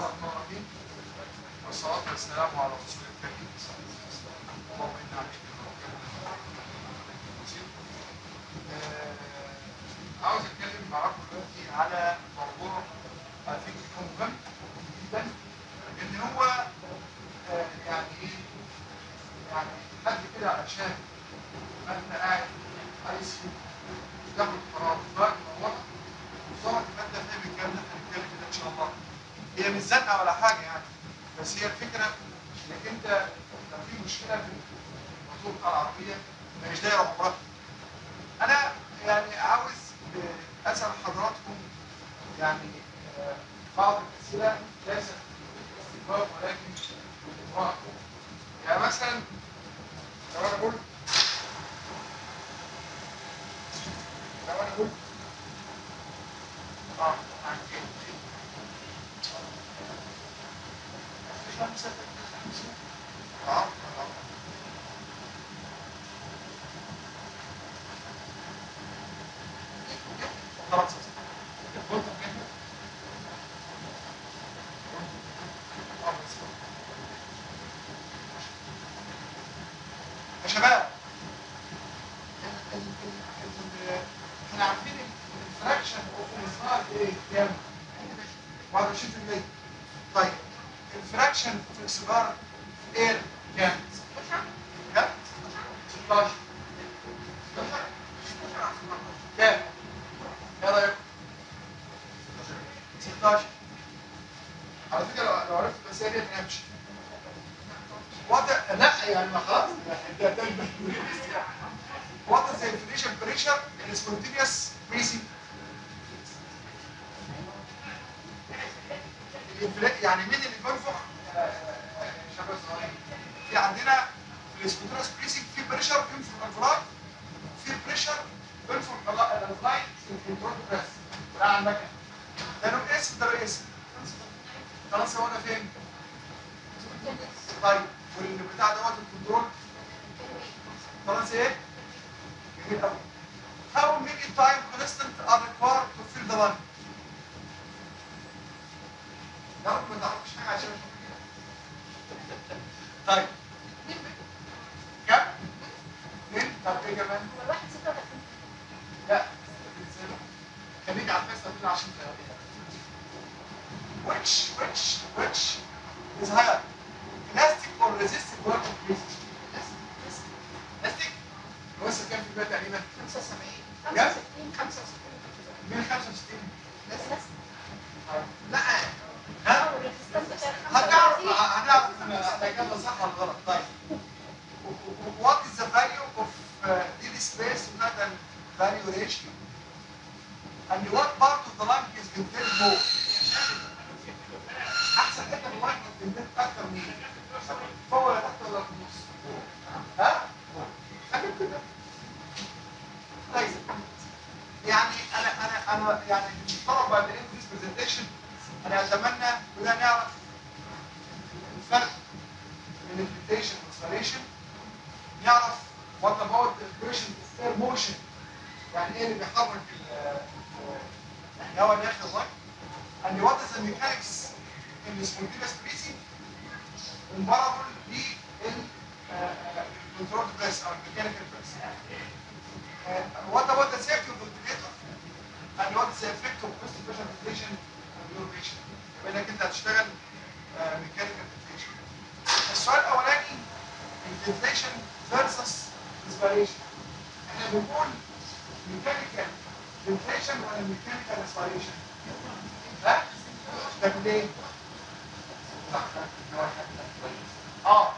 الله الرحمن الرحيم والصلاة والسلام على رسول الكريم اللهم إنا عليك عاوز اتكلم معاكم دلوقتي على موضوع I think يكون مهم جدا ان هو آه، يعني ايه يعني حد كده علشان ما انت قاعد عايز تاخد قرار دلوقتي موضوع وظهرت الماده فيها بالكلام ده هنتكلم كده ان شاء الله هي مش زنقه ولا حاجه يعني بس هي الفكره انك انت لو في مشكله في الموضوع بتاع العربيه مش دايره عمرها انا يعني عاوز آه، اسال حضراتكم يعني آه، بعض الاسئله ليست استفهام ولكن اطراء يعني مثلا لو انا قلت لو انا قلت اه عن ايه في خمسة خمسة اه اه خلاص قلت كده اه بس يا شباب ال- ال- ال- ال- احنا عارفين الفراكشن اوف الاسمار ايه كام؟ 21% طيب الفراكشن في السيجاره ايه كام؟ كام؟ 16 16 كام؟ ايه رايك؟ 16 على فكره لو لو عرفت المسائل دي هنمشي وضع لا يعني ما خلاص انت هتنبه What is the inflation pressure in spontaneous breathing? الانفلا- يعني مين اللي بينفخ آه، آه، شباب صغيرين في عندنا في السبونتينوس بريسنج في بريشر بينفخ الفراغ في بريشر بينفخ الفلاي في الكنترول بريس ده عندك ده له اسم ده له اسم خلاص هو انا فين؟ طيب والبتاع دوت الكنترول خلاص ايه؟ جميل قوي How many time constant are required to fill the lung? لا ما تعرفش حاجه عشان طيب كم؟ اثنين طب ايه كمان؟ لا خليك على الفيصل دي عشان تلاقيها which which which is higher elastic or resistive work of breathing elastic وصل كام في المية تقريبا 165 لا ها هنعرف هنعرف الاجابه صح ولا غلط طيب what is the value of uh, daily space total value ratio and what part of the lung is ventilated more احسن حته في اللنج ventilated اكتر مين فوق ولا تحت ولا في النص ها اكيد كده طيب يعني انا انا انا يعني طلب بعد الانجليزي برزنتيشن انا اتمنى كلنا نعرف الفرق بين الفلتريشن والسبريشن نعرف وات اباوت الكريشن ستير موشن يعني ايه اللي بيحرك ال- الهواء داخل الرك and what is the mechanics in the spontaneous breathing comparable للcontrolled press او mechanical press Uh, what about the safety of the ventilator and what is the effect of post pressure ventilation on your patient يبقى انك انت هتشتغل ميكانيكال ventilation السؤال الاولاني الفنتليشن versus respiration احنا بنقول ميكانيكال ventilation ولا ميكانيكال respiration ها؟ طب ليه؟ اه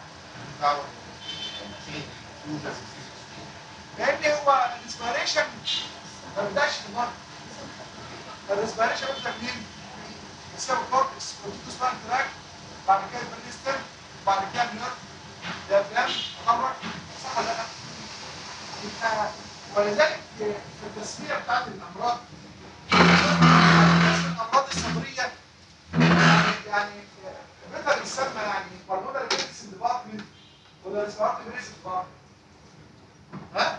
لان هو الانسبيريشن ما بداش في المرض الانسبيريشن بيبدا منين؟ بيساوي كورتكس كورتيكوس بان تراك بعد كده البريستم بعد كده النيرف ديافرام تحرك صح ولا لا؟ يبقى ولذلك في التسميه بتاعت الامراض الامراض الصدريه يعني يعني بيتر يسمى يعني بالمونري ميديسن ديبارتمنت ولا ريسبيراتوري ميديسن ديبارتمنت ها؟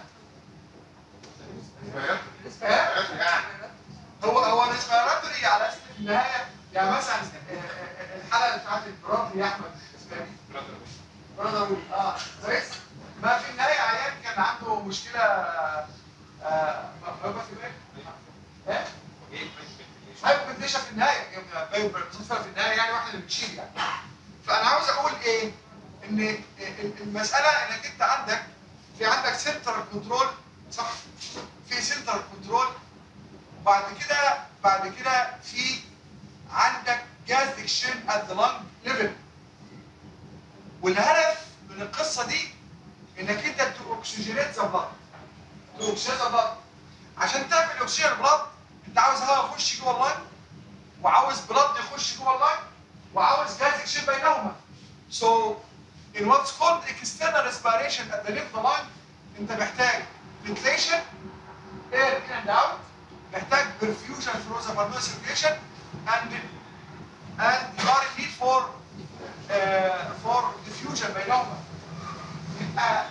ها؟ هو هو ريسبيراتوري على اساس في النهايه يعني مثلا الحلقه بتاعت البراد يا احمد اسمها ايه؟ برادر اه كويس ما في النهايه عيان كان عنده مشكله آه ما ما في بالك ايه؟ هايبوكنتيشن في النهايه بصفه في النهايه يعني واحنا اللي بنشيل يعني فانا عاوز اقول ايه؟ ان المساله انك انت عندك في عندك سنترال كنترول صح؟ في سنترال كنترول بعد كده بعد كده في عندك جاز اكشن ات ذا لانج ليفل والهدف من القصه دي انك انت تاكسجينيت ذا بلاد تاكسجينيت ذا بلاد عشان تعمل اكسجين بلاد انت عاوز هواء يخش جوه اللاين وعاوز بلاد يخش جوه اللاين وعاوز جاز اكشن بينهما so in what's called external respiration at the lymph line انت محتاج ventilation air in and out محتاج perfusion through the pulmonary circulation and and you are in need for uh, for diffusion بينهما يبقى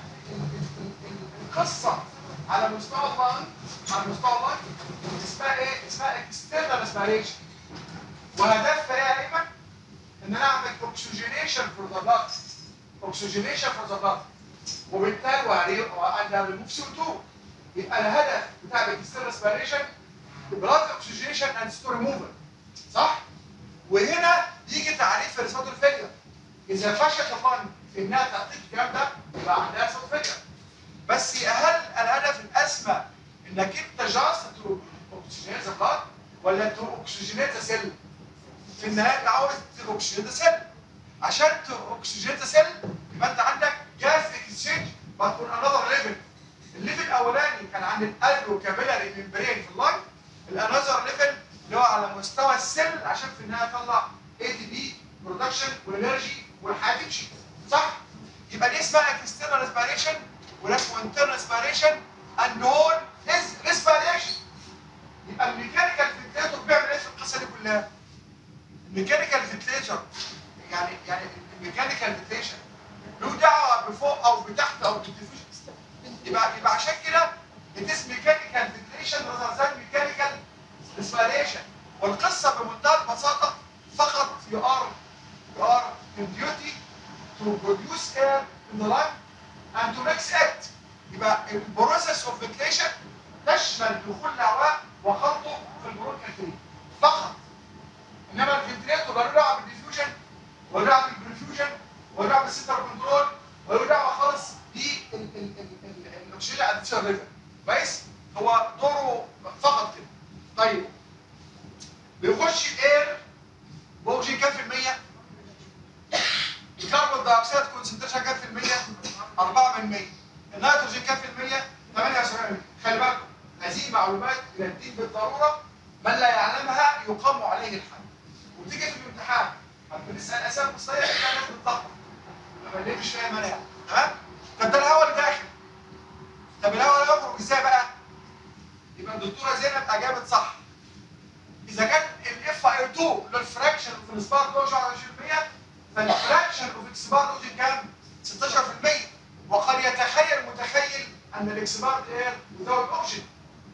القصه على مستوى اللاين على مستوى اللاين اسمها ايه؟ اسمها external respiration وهدفها ايه يا ايمن؟ ان انا اعمل oxygenation for the blood oxygenation for the blood وبالتالي وانا ريموف سي 2 يبقى الهدف بتاع الاكسترنال ريسبيريشن بلاد اوكسجينيشن اند ستوري موفر صح؟ وهنا يجي تعريف الريسبيرتور فيلير اذا فشلت اللنج في انها تعطيك الكلام ده يبقى عندها ريسبيرتور فيلير بس هل الهدف الاسمى انك انت جاست تو اوكسجينيت ذا بلاد ولا تو اوكسجينيت ذا سيل؟ في النهايه انت عاوز اوكسجينيت ذا سيل عشان اوكسجينيت ذا سيل يبقى انت عندك جاز اكسشينج بتكون انذر ليفل الليفل الاولاني كان عند الالفو كابيلاري ممبرين في اللاين الانذر ليفل اللي هو على مستوى السيل عشان في النهايه يطلع اي تي بي برودكشن وانرجي والحياه تمشي صح؟ يبقى دي اسمها اكسترنال ريسبيريشن وده اسمه انترنال ريسبيريشن اند هول از ريسبيريشن يبقى الميكانيكال فنتليتور بيعمل ايه في القصه دي كلها؟ الميكانيكال فنتليتور يعني يعني الميكانيكال فنتليشن له دعوه بفوق او بتحت او بالديفيوجن يبقى يبقى عشان كده اتس ميكانيكال فنتليشن rather than ميكانيكال ريسبيريشن والقصه بمنتهى البساطه فقط you are you are in duty to produce air in the lung and to mix it يبقى البروسيس اوف فنتليشن تشمل دخول الهواء وخلطه في البرونكال تري فقط انما الفنتليتور له دعوه بالديفيوجن وله دعوه بالبرفيوجن وله دعوه بالسنتر كنترول وله دعوه خالص بالاكسجين اديشن ليفل كويس هو دوره فقط كده طيب بيخش الاير باوكسجين كام في المية؟ الكربون دايوكسيد كونسنتريشن كام في المية؟ 4 من 100 النيتروجين كام في المية؟ 78 خلي بالكم هذه معلومات للدين بالضرورة من لا يعلمها يقام عليه الحد وتيجي في الامتحان هتنسال اسئله مصريه تلاقي ناس بتطبق لما ليه مش فاهم انا يعني تمام؟ طب ده الهواء اللي داخل طب الهواء اللي يخرج ازاي بقى؟ يبقى الدكتوره زينب اجابت صح اذا كان الاف اي 2 اللي الفراكشن في الاسبار دوج 20% فالفراكشن اوف اكسبار دوج كام؟ 16% وقد يتخيل متخيل ان الاكسبار اير without اوكسجين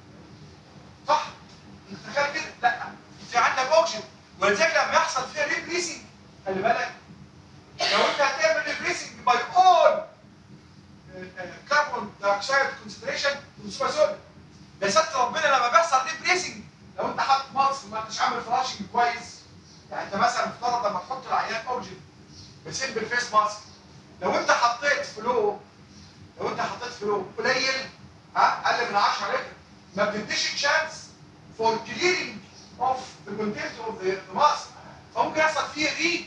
صح؟ تخيل كده؟ لا في عندك اوكسجين ولذلك لما يحصل فيها ريبريسنج خلي بالك لو انت هتعمل ريبريسنج باي اول كربون دايوكسيد كونسنتريشن سول يا ستر ربنا لما بيحصل ريبريسنج لو انت حاطط ماسك ما انتش عامل فراشنج كويس يعني انت مثلا افترض لما تحط العيان اوكسجين بسيمبل فيس ماسك لو انت حطيت فلو لو انت حطيت فلو قليل ها اقل من 10 لتر ما بتديش تشانس فور كليرنج اوف ذا كونتنت اوف ذا ماسك فممكن يحصل فيه ري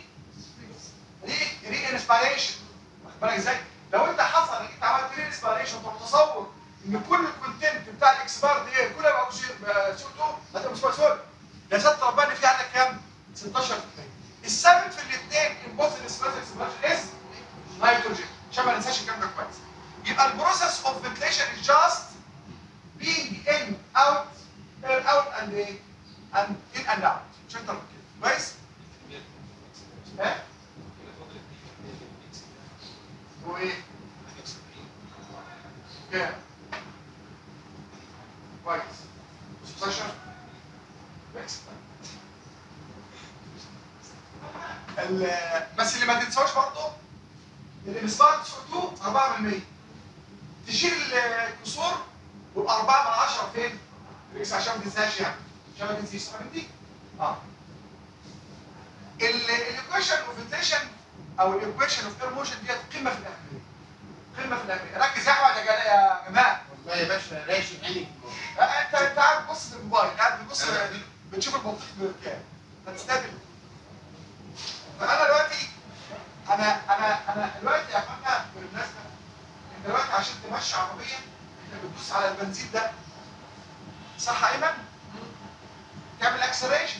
ري ري انسبيريشن واخد بالك ازاي؟ لو انت حصل انك انت عملت ري انسبيريشن انت متصور ان كل الكونتنت بتاع الاكسبار دي كلها يبقى اوكسجين سي 2 هتبقى مش مسؤول يا ستر ربنا في عندك كام؟ 16% السبب في الاثنين ان بوث الاسبريشن از نيتروجين عشان ما ننساش الكلام ده كويس يبقى البروسيس اوف فنتليشن از جاست being in out in out and and in and out مش اكتر من كده كويس؟ ها؟ هو ايه؟ كام؟ كويس 16 كويس ال- بس اللي ما تنساوش برضه الانسباير 2 4% تشيل الكسور ويبقى 4 من 10 فين؟ ريكس عشان ما تنساش يعني عشان ما تنسيش فهمتي؟ اه الايكويشن اوف انفليشن او الايكويشن اوف اير موشن ديت قمه في الاهميه قمه في الاهميه ركز يا احمد يا جلا- يا جماعه والله يا باشا راشد عيني في الموضوع. آه، انت انت قاعد بتبص في الموبايل قاعد بتبص بتشوف البطيخ بكام فتستقبل فانا دلوقتي انا انا انا دلوقتي يا اخوانا بالمناسبه انت دلوقتي عشان تمشي عربيه انت بتدوس على البنزين ده صح ايمن؟ تعمل اكسلريشن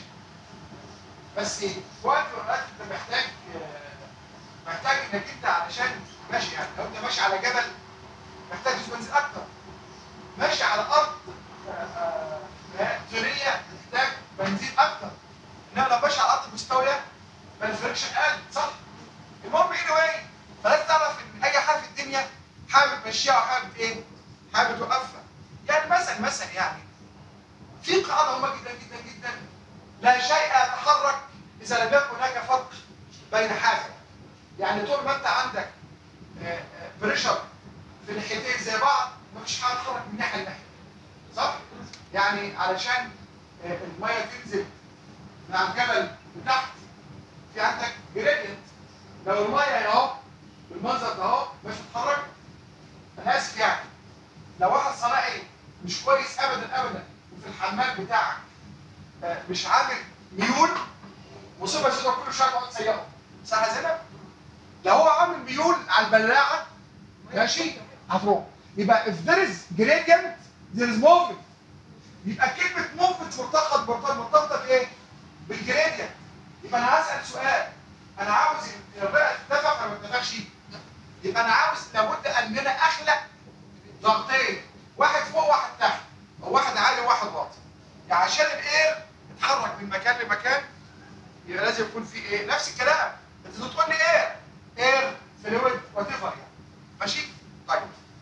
بس في وقت من الاوقات انت محتاج آه، محتاج انك انت علشان ماشي يعني لو انت ماشي على جبل محتاج تدوس بنزين اكتر ماشي على ارض آه، آه، طينيه محتاج بنزين اكتر انما لو ماشي على ارض مستويه ما الفريكشن قل صح؟ المهم ايه واي فلازم تعرف ان اي حاجه في الدنيا حابب تمشيها وحابب ايه؟ حابب توقفها يعني مثلا مثلا يعني في قاعده مهمه جدا جدا جدا لا شيء يتحرك اذا لم يكن هناك فرق بين حاجه يعني طول ما انت عندك بريشر في الناحيتين زي بعض مفيش حاجه تتحرك من ناحيه لناحيه صح؟ يعني علشان آه، الميه تنزل من على الجبل لتحت في عندك جريدينت لو الميه هنا اهو بالمنظر ده اهو مش هتتحرك انا اسف يعني لو واحد صناعي مش كويس ابدا ابدا وفي الحمام بتاعك آه، مش عامل ميول مصيبه سوداء كل شويه تقعد تسيقه صح يا زينب؟ لو هو عامل ميول على البلاعه ماشي هتروح يبقى if there is gradient there is movement يبقى كلمة movement مرتبطة مرتبطة مرتبطة بإيه؟ بالجريدينت يبقى أنا هسأل سؤال أنا عاوز الورقة تتفق ولا ما تتفقش؟ يبقى أنا عاوز لابد أن أنا أخلق ضغطين واحد فوق واحد تحت أو واحد عالي وواحد واطي يعني عشان الإير يتحرك من مكان لمكان يبقى لازم يكون في إيه؟ نفس الكلام أنت تقول لي إير إير فلويد وات ايفر يعني ماشي؟ طيب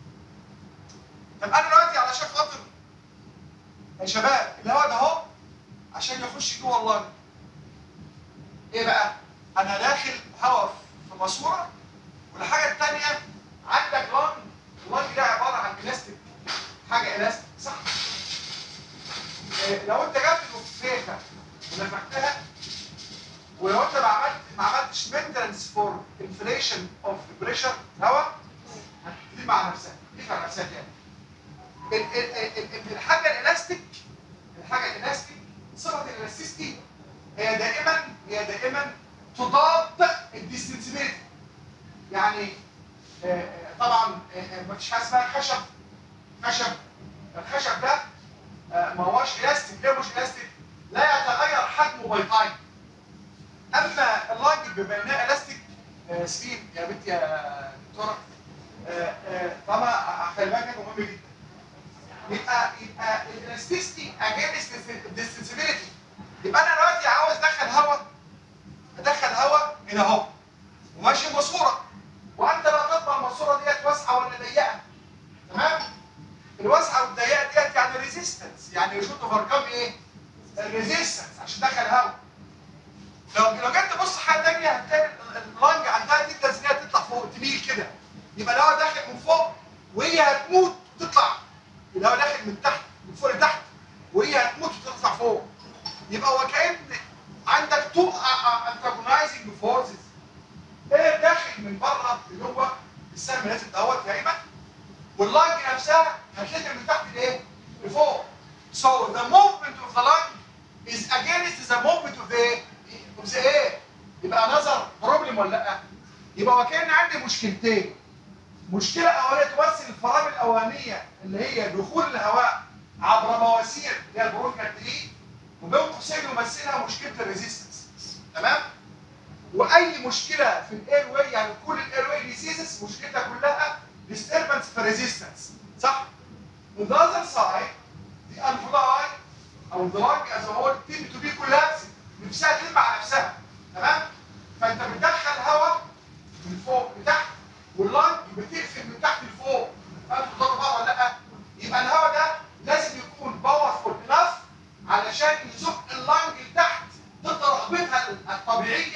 طب انا دلوقتي علشان خاطر يا شباب الهواء ده اهو عشان يخش جوه اللنج ايه بقى؟ انا داخل هواء في ماسوره والحاجه الثانيه عندك لنج اللنج ده عباره عن بلاستيك حاجه الاستيك صح؟ إيه لو انت جبت النفيخه ونفختها ولو انت ما عملت ما عملتش مينتنس فور انفليشن اوف بريشر هواء هتبتدي مع نفسها دي مع نفسها تاني ال- ال- ال- ال- الحاجه الالاستيك الحاجه الالاستيك صفه الالاستيستي هي دائما هي دائما تضاد الديستنسبيلتي يعني آه، آه، طبعا ما فيش حاجه اسمها خشب خشب الخشب ده آه، ما هوش الاستيك ليه مش الاستيك؟ لا يتغير حجمه باي تايم اما اللاجل بما انها الاستيك آه، سليم يا بنت يا دكتوره آه، آه، طبعا خلي بالك مهم جدا يبقى يبقى الالاستيستي اجينست الديستنسبيلتي يبقى انا دلوقتي عاوز ادخل هواء ادخل هواء هنا اهو وماشي ماسوره وانت لا تضمن الماسوره ديت واسعه ولا ضيقه تمام الواسعه والضيقه ديت يعني ريزيستنس يعني شوت اوفركم ايه الريزيستنس عشان تدخل هواء لو لو جيت تبص حاجه ثانيه هتلاقي اللنج عندها تندنس ان هي تطلع فوق تميل كده يبقى الهواء داخل من فوق وهي هتموت وتطلع الهواء داخل من تحت من فوق لتحت وهي هتموت وتطلع فوق يبقى وكأن عندك تو انتاجونايزنج فورسز ايه داخل من بره لجوه السهم لازم دوت يا ايمن واللنج نفسها هتلاقي من تحت لايه؟ لفوق So the movement of the lung is against the movement of the of the air يبقى نظر بروبلم ولا لا؟ يبقى وكأن عندي مشكلتين مشكلة أولية تمثل الفرامل الأولانية اللي هي دخول الهواء عبر مواسير اللي هي البرونكارتري وبين قوسين يمثلها مشكلة الريزيستنس تمام؟ وأي مشكلة في الاير واي يعني كل الاير واي ديسيزز مشكلتها كلها disturbance في resistance صح؟ On the other side the alveoli أو the lung as a whole tend to be collapsing نفسها تلم على نفسها تمام؟ فأنت بتدخل هواء من فوق لتحت واللنج بتقفل من تحت لفوق انتوا بتضربوا بعض ولا لا؟ يبقى الهواء ده لازم يكون باورفول انف علشان يزق اللنج لتحت ضد رغبتها الطبيعيه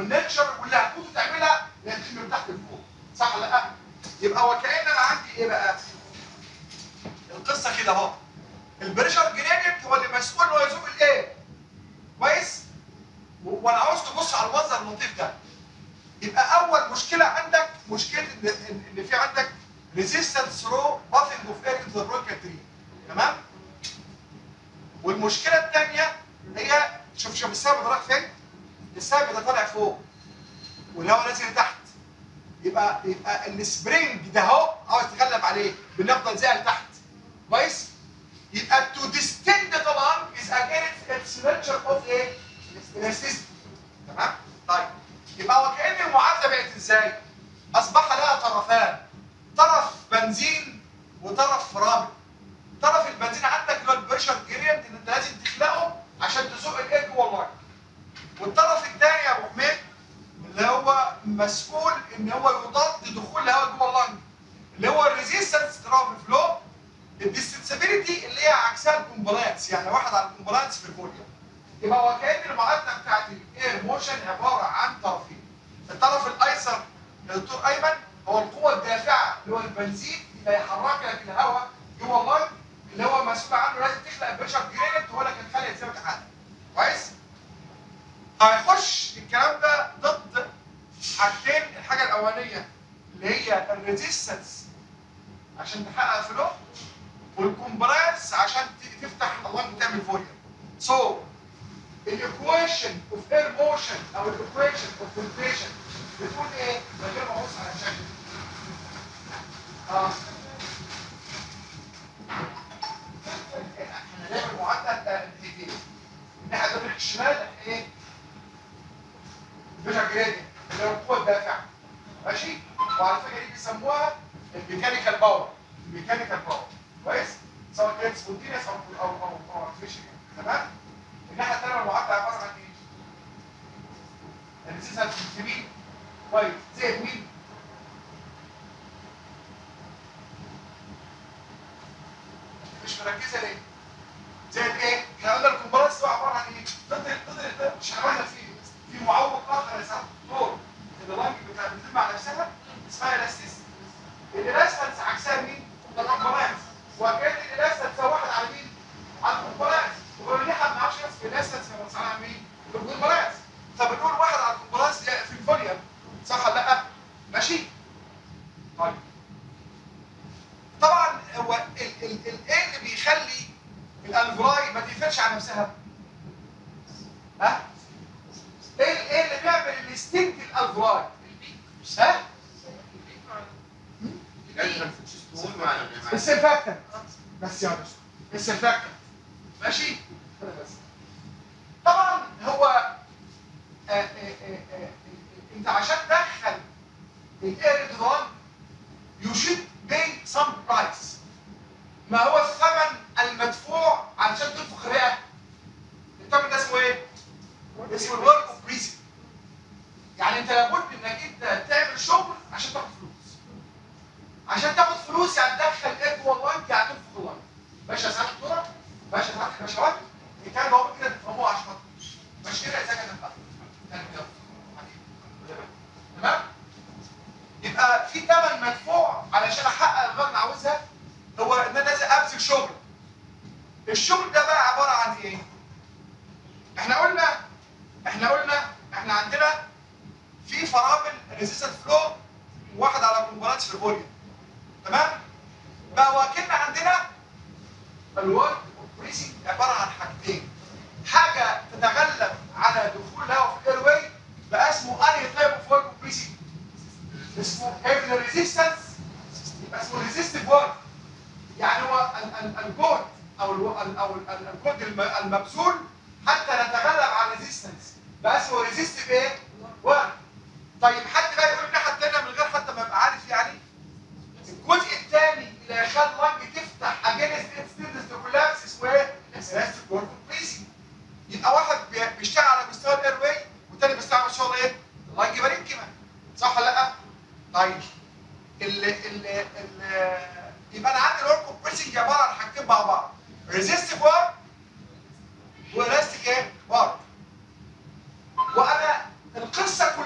والنيتشر واللي هتموت تعملها هي تخلي من تحت لفوق صح ولا لا؟ يبقى وكأن انا عندي ايه بقى؟ القصه كده اهو البريشر جريدينت هو اللي مسؤول انه يزوق الايه؟ كويس؟ و- وانا عاوز تبص على المنظر اللطيف ده يبقى اول مشكله عندك مشكله ان ان إن في عندك ريزيستنس ثرو بافنج اوف اير انتو ذا برونكال تري تمام؟ والمشكله الثانيه هي شوف شوف السبب ده راح فين؟ السبب ده طالع فوق والهواء نازل لتحت يبقى يبقى السبرينج ده اهو عاوز تغلب عليه بنفضل زي لتحت كويس؟ يبقى to distend the lung is against its nature of ايه؟ elasticity تمام؟ طيب يبقى وكأن المعادلة بقت ازاي؟ أصبح لها طرفان طرف بنزين وطرف فرامل طرف البنزين عندك اللي هو البريشر جريدينت اللي انت لازم تخلقه عشان تزق الايه جوه اللاين والطرف الثاني يا ابو حميد اللي هو مسؤول ان هو يضاد دخول الهواء جوه اللاين اللي هو الريزيستنس ترافل فلو الديستنسابيلتي اللي هي عكسها الكومبلاينس يعني واحد على الكومبلاينس في الفوليوم يبقى وكأن المعادله بتاعت الاير موشن عباره عن طرفين الطرف الايسر يا دكتور ايمن هو القوه الدافعه اللي هو البنزين اللي هيحرك لك الهواء جوه اللاين اللي هو مسؤول عنه لازم تخلق بريشر جريدينت هو لك الخلق زي ما انت عارف كويس هيخش الكلام ده ضد حاجتين الحاجه الاولانيه اللي هي الريزيستنس عشان تحقق فلو والكومبرانس عشان ت- تفتح اللنج تعمل فوليوم سو الايكويشن اوف اير موشن او الايكويشن اوف فلتريشن بتقول ايه؟ من غير ما ابص على الشكل اه احنا نعمل معادله ناحيتين الناحيه الناحيه الشمال ايه؟ بريشر جريدينت اللي هو القوه الدافعه ماشي؟ وعلى فكره دي بيسموها الميكانيكال باور الميكانيكال باور كويس؟ سواء كانت سبونتينيوس او او او او artificial يعني تمام؟ الناحيه الثانيه المعادله عباره عن ايه؟ الريزيستنس في مين؟ كويس زائد مين؟ مش مركزه ليه؟ زائد ايه؟ احنا قلنا الكومبرانس ده عباره عن ايه؟ ضد ضد ضد- مش احنا قلنا في في معوق اخر يا سعاده الدكتور ان اللنج بتاع بتتم على نفسها اسمها الاستيس الالاستنس عكسها مين؟ الكومبرانس وكان الالاستنس هو واحد على مين؟ على الكومبرانس وبما ان احنا ما بنعرفش نفس الالاستنس هو مسؤول عن مين؟ الكومبرانس فبنقول واحد على الكومبرانس دي في الفوليوم صح ولا لا؟ ماشي؟ طيب طبعا هو ال ال ال ايه اللي بيخلي الالفراي ما تقفلش على نفسها؟ ها؟ ايه ايه اللي بيعمل الستنت الالفراي؟ ها؟ تقول معنا السلفاكتنت بس يا باشا السلفاكتنت ماشي؟ بس. طبعا هو آه، آه، آه، آه، انت عشان تدخل الاير ديزاين you should pay some price ما هو الثمن المدفوع علشان تنفخ الرئه الثمن ده اسمه ايه؟ اسمه الورك اوف بريسنج يعني انت لابد انك انت تعمل شغل عشان تاخد فلوس عشان تاخد فلوس يعني تدخل ايه جوه اللاين يعني تنفخ اللاين ماشي يا سعاده الدكتوره؟ ماشي يا سعاده الباشوات؟ الكلام ده هو كده تفهموه عشان خاطر مش كده يا سكن تمام؟ يبقى في ثمن مدفوع علشان احقق الغرض اللي عاوزها هو ان انا لازم ابذل شغل الشغل ده بقى عباره عن ايه؟ احنا قلنا احنا قلنا احنا عندنا في فرامل ريزيستنت فلو واحد على كومبوننتس في الفوليوم تمام؟ بقى وكأن عندنا الورك بريسنج عباره عن حاجتين حاجه تتغلب على دخول الهواء في الاير واي بقى اسمه انهي تايب اوف ورك بريسنج اسمه هيفي ريزيستنس يبقى اسمه ريزيستيف ورك يعني هو ال- ال- الجهد او ال ال او ال- ال- الجهد الم- المبذول حتى نتغلب على الريزيستنس بقى اسمه ريزيستيف ايه؟ ورك طيب حد بقى يقول الناحيه الثانيه من غير حتى ما يبقى عارف يعني الجزء الثاني اللي هيخلي اللنج تفتح اجينست ستيلنس تو كولابس اسمه ايه؟ الاستيك ورك بريسنج يبقى واحد بي- بيشتغل على مستوى الاير واي والتاني بيشتغل على مستوى ايه؟ اللنج بارينكيما صح ولا لا؟ طيب ال ال ال يبقى انا عندي الورك بريسنج عباره عن حاجتين مع بعض ريزيستيف ورك والاستيك ايه؟ ورك وانا القصه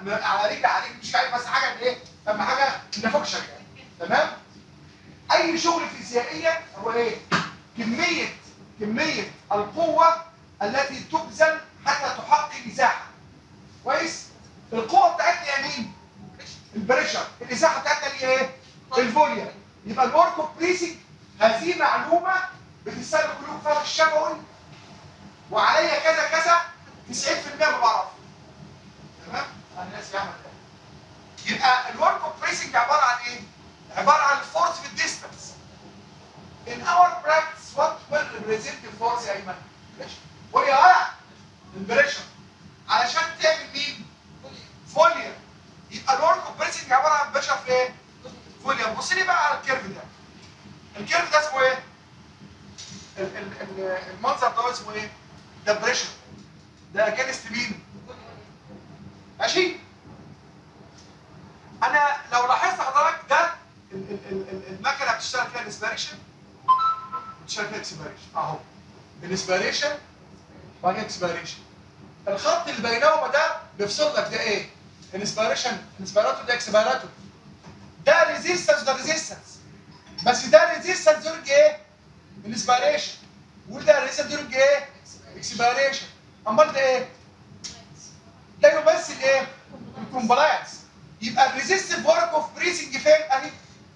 على رجل على رجل مش عليك بس حاجه ايه اهم حاجه النفوق شغال تمام اي شغل فيزيائيا هو ايه كميه كميه القوه التي تبذل حتى تحقق مساحه كويس القوه بتاعتنا هي مين البريشر المساحه بتاعتنا اللي هي ايه الفوليوم يبقى الورك اوف بريسنج هذه معلومه بتستهلك كلكم فيها في الشفوي وعليا كذا كذا 90% ما بعرفها تمام انا اسف يا احمد يبقى الورك اوف بريسنج عباره عن ايه عباره عن الفورس في الديستانس in our practice what will represent the force يا ايمن قول يا ولد البريشر علشان تعمل مين فوليوم يبقى الورك اوف بريسنج عباره عن بريشر في ايه فوليوم بص لي بقى على الكيرف ده الكيرف ده اسمه ايه ال- ال- ال- المنظر ده اسمه ايه ده بريشر ده اجينست مين ماشي انا لو لاحظت حضرتك ده ال- ال- ال- ال- المكنه بتشتغل فيها الاسبيريشن بتشتغل فيها اكسبيريشن اهو الاسبيريشن وبعدين اكسبيريشن الخط اللي بينهما ده بيفصل لك ده ايه الاسبيريشن الاسبيراتور ده اكسبيراتور ده ريزيستنس وده ريزيستنس بس ده ريزيستنس دورج ايه الاسبيريشن وده ريزيستنس دورج ايه اكسبيريشن امال ده ايه ده يمثل ايه الكومبلاينس يبقى الريزيستيف ورك اوف بريسنج فين اهي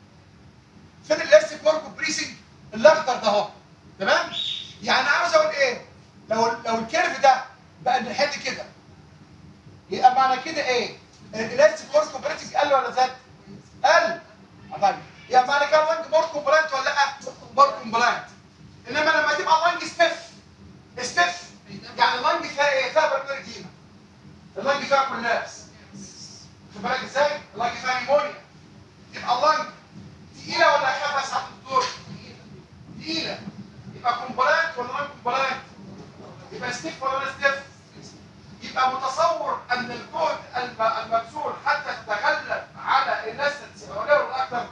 فين الاستيك ورك اوف بريسنج الاخضر ده اهو تمام يعني عاوز اقول ايه لو لو الكيرف ده بقى الناحيه كده يبقى معنى كده ايه الاستيك ورك اوف بريسنج قل ولا زاد قل طيب يبقى معنى كده اللانج مور كومبلاينت ولا لا مور كومبلاينت انما لما تبقى اللانج ستيف ستيف يعني اللانج فيها ايه فيها بربري ديما اللانج فيها كولابس خد بالك ازاي؟ اللانج فيها نيمونيا يبقى اللانج تقيله ولا خفيفه يا سعاده الدكتور؟ تقيله يبقى كومبلاينت ولا نون كومبلاينت؟ يبقى ستيف ولا لا ستيف؟ يبقى متصور ان الجهد الم- المبذول حتى تتغلب على الناس الاولى اكتر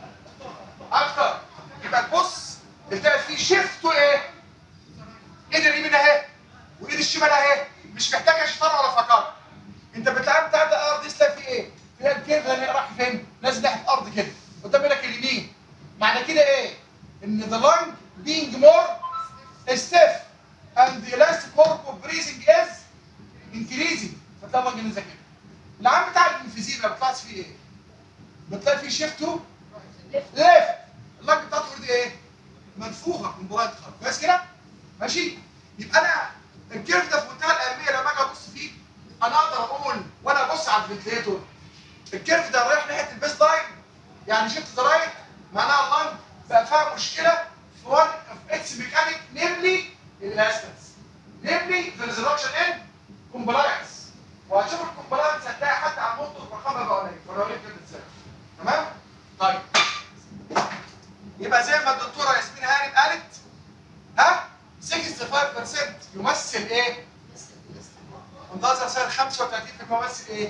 اكتر يبقى تبص تلاقي في شيفت ايه؟ ايد اليمين اهي وايد الشمال اهي مش محتاجه شيطان ولا فقر انت بتلعب بتاع الارض دي تلاقي في ايه؟ في الكيرف ده راح فين؟ نازل ناحيه الارض كده قدام لك اليمين معنى كده ايه؟ ان the lung being more stiff and the elastic work of breathing is increasing فتلاقي اللنج نازله كده العام بتاع الانفيزيما ما بيطلعش فيه ايه؟ بتلاقي فيه شيفت تو ليفت اللنج بتاعته اوريدي ايه؟ منفوخه من براءة خالص كويس كده؟ ماشي؟ يبقى انا الكيرف ده في منتهى الاهميه لما اجي ابص فيه انا اقدر اقول وانا ابص على الفنتليتور الكيرف ده رايح ناحيه البيس لاين يعني شفت ذا رايت معناها اللنج بقى فيها مشكله في وان اوف اتس ميكانيك نيملي الالاستنس نيملي ذا ريزركشن ان كومبلاينس وهتشوف الكومبلاينس هتلاقي حتى على النقطه رقمها بقى قليل ولا قليل كده ازاي تمام؟ طيب يبقى زي ما الدكتوره ياسمين هانم قالت ها 65% يمثل ايه؟ منتظر سنه 35 يمثل ايه؟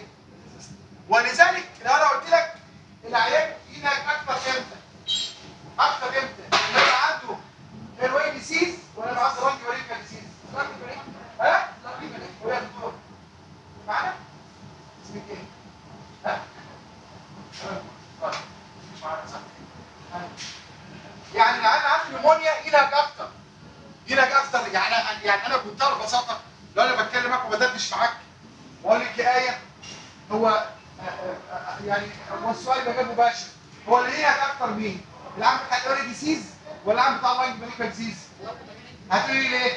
ولذلك لو انا قلت لك العيان هنا اكتر امتى؟ اكتر امتى؟ لما عنده الواي ديسيز ولا عنده رانج وريكا ديسيز؟ ها؟ ويا دكتور معانا؟ اسمك ايه؟ ها؟ طيب مش معانا صح؟ يعني العيان عنده نيمونيا ينهج اكتر ينهج اكتر يعني يعني انا بمنتهى البساطه لو انا بتكلم معاك وبدردش معاك واقول لك يا ايه هو آه، آه، آه، يعني هو السؤال يبقى غير مباشر هو اللي ينهج اكتر مين؟ العام بتاع الاوري ديسيز ولا العام بتاع اللاين ميليكا ديسيز؟ هتقولي لي ليه؟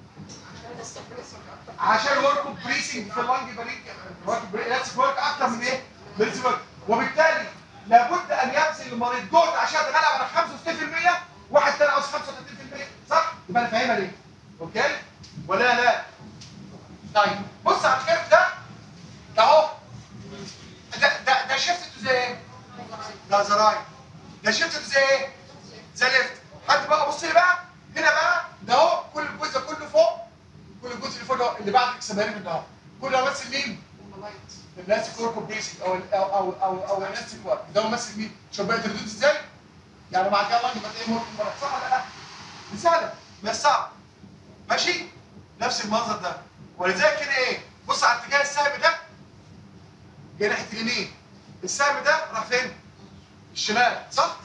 عشان ورك اوف بريسنج في اللانج بريك ورك بريسنج ورك اكتر من ايه؟ بريسنج ورك وبالتالي لابد ان يبذل المريض جهد عشان يتغلب على 65% واحد تاني عاوز 35% صح؟ يبقى انا فاهمها ليه؟ اوكي؟ ولا لا؟ طيب بص على الكيرف ده ده اهو ده ده ده شفت زي ايه؟ ده زراير ده شفت زي ايه؟ زي ليفت حد بقى بص لي بقى هنا بقى ده اهو كل الجزء كله فوق كل الجزء اللي فوق ده اللي بعد الاكسبيرمنت ده اهو كله يمثل مين؟ الناس كوركو بيسك او ال او او او, أو الناس كورك ده ممثل مين؟ شوف بقى تردد ازاي؟ يعني مع كده الله يبقى ايه ممكن مرة صح ولا لا؟ دي سهله بس صعب ماشي؟ نفس المنظر ده ولذلك كده ايه؟ بص على اتجاه السهم ده جاي ناحيه اليمين السهم ده راح فين؟ الشمال صح؟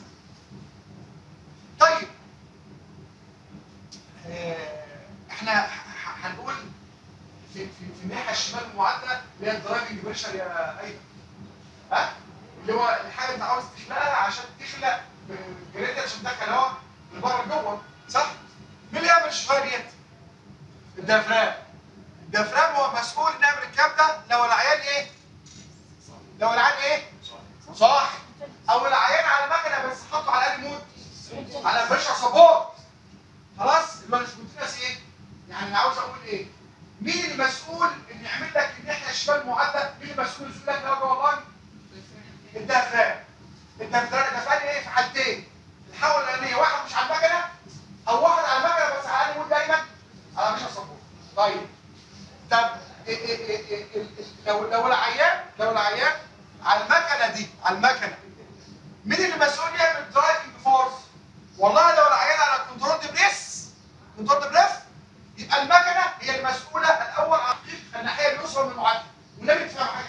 طيب آه، احنا ه- ه- هنقول في في في الناحيه الشمال المعادله اللي هي الدرايفنج بريشر يا ايمن ها؟ اللي هو الحاجه انت عاوز تخلقها عشان تخلق جريدر عشان تدخل هواء من بره لجوه صح؟ مين اللي يعمل الشويه ديت؟ الديافرام الديافرام هو مسؤول انه يعمل الكلام ده لو العيان ايه؟ لو العيان ايه؟ صح او العيان على المكنه بس حطه على الاقل مود على بريشر سبورت خلاص يبقى السبونتينس ايه؟ يعني انا عاوز اقول ايه؟ مين المسؤول ان يعمل لك الناحيه الشمال معدل؟ مين المسؤول يقول لك لا والله؟ الدفان الدفان الدفان ايه في حالتين الحاله الاولانيه واحد مش على المكنه او واحد على المكنه بس على الاقل مود دايما على مش سبورت طيب طب إيه إيه إيه إيه إيه لو لو العيان لو العيان على المكنه دي على المكنه مين اللي مسؤول يعمل درايفنج فورس؟ والله لو العيان على كنترول دي بريس كنترول دي بريس يبقى المكنه هي المسؤوله الاول عن تحقيق الناحيه اليسرى من المعدل والنبي تفهم حاجه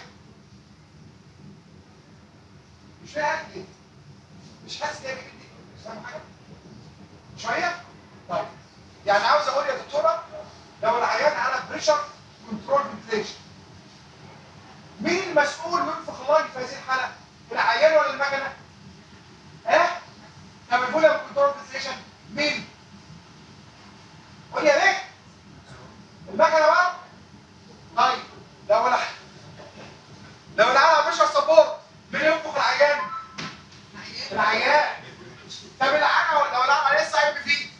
مش فاهم ليه؟ مش حاسس ايه بيجي مش فاهم حاجه؟ شويه؟ طيب يعني عاوز اقول يا دكتوره لو العيان على بريشر كنترول فنتليشن مين المسؤول وينفخ الله في هذه الحاله؟ العيان ولا المكنه؟ ها؟ طب الفوليوم كنترول فنتليشن مين؟ قول يا بيه المكنه بقى؟ طيب لو الع... لو العيان على بريشر سبورت مين ينفخ العيان؟ العيان طب العيان لو العيان عليه لسه هيبقى فيه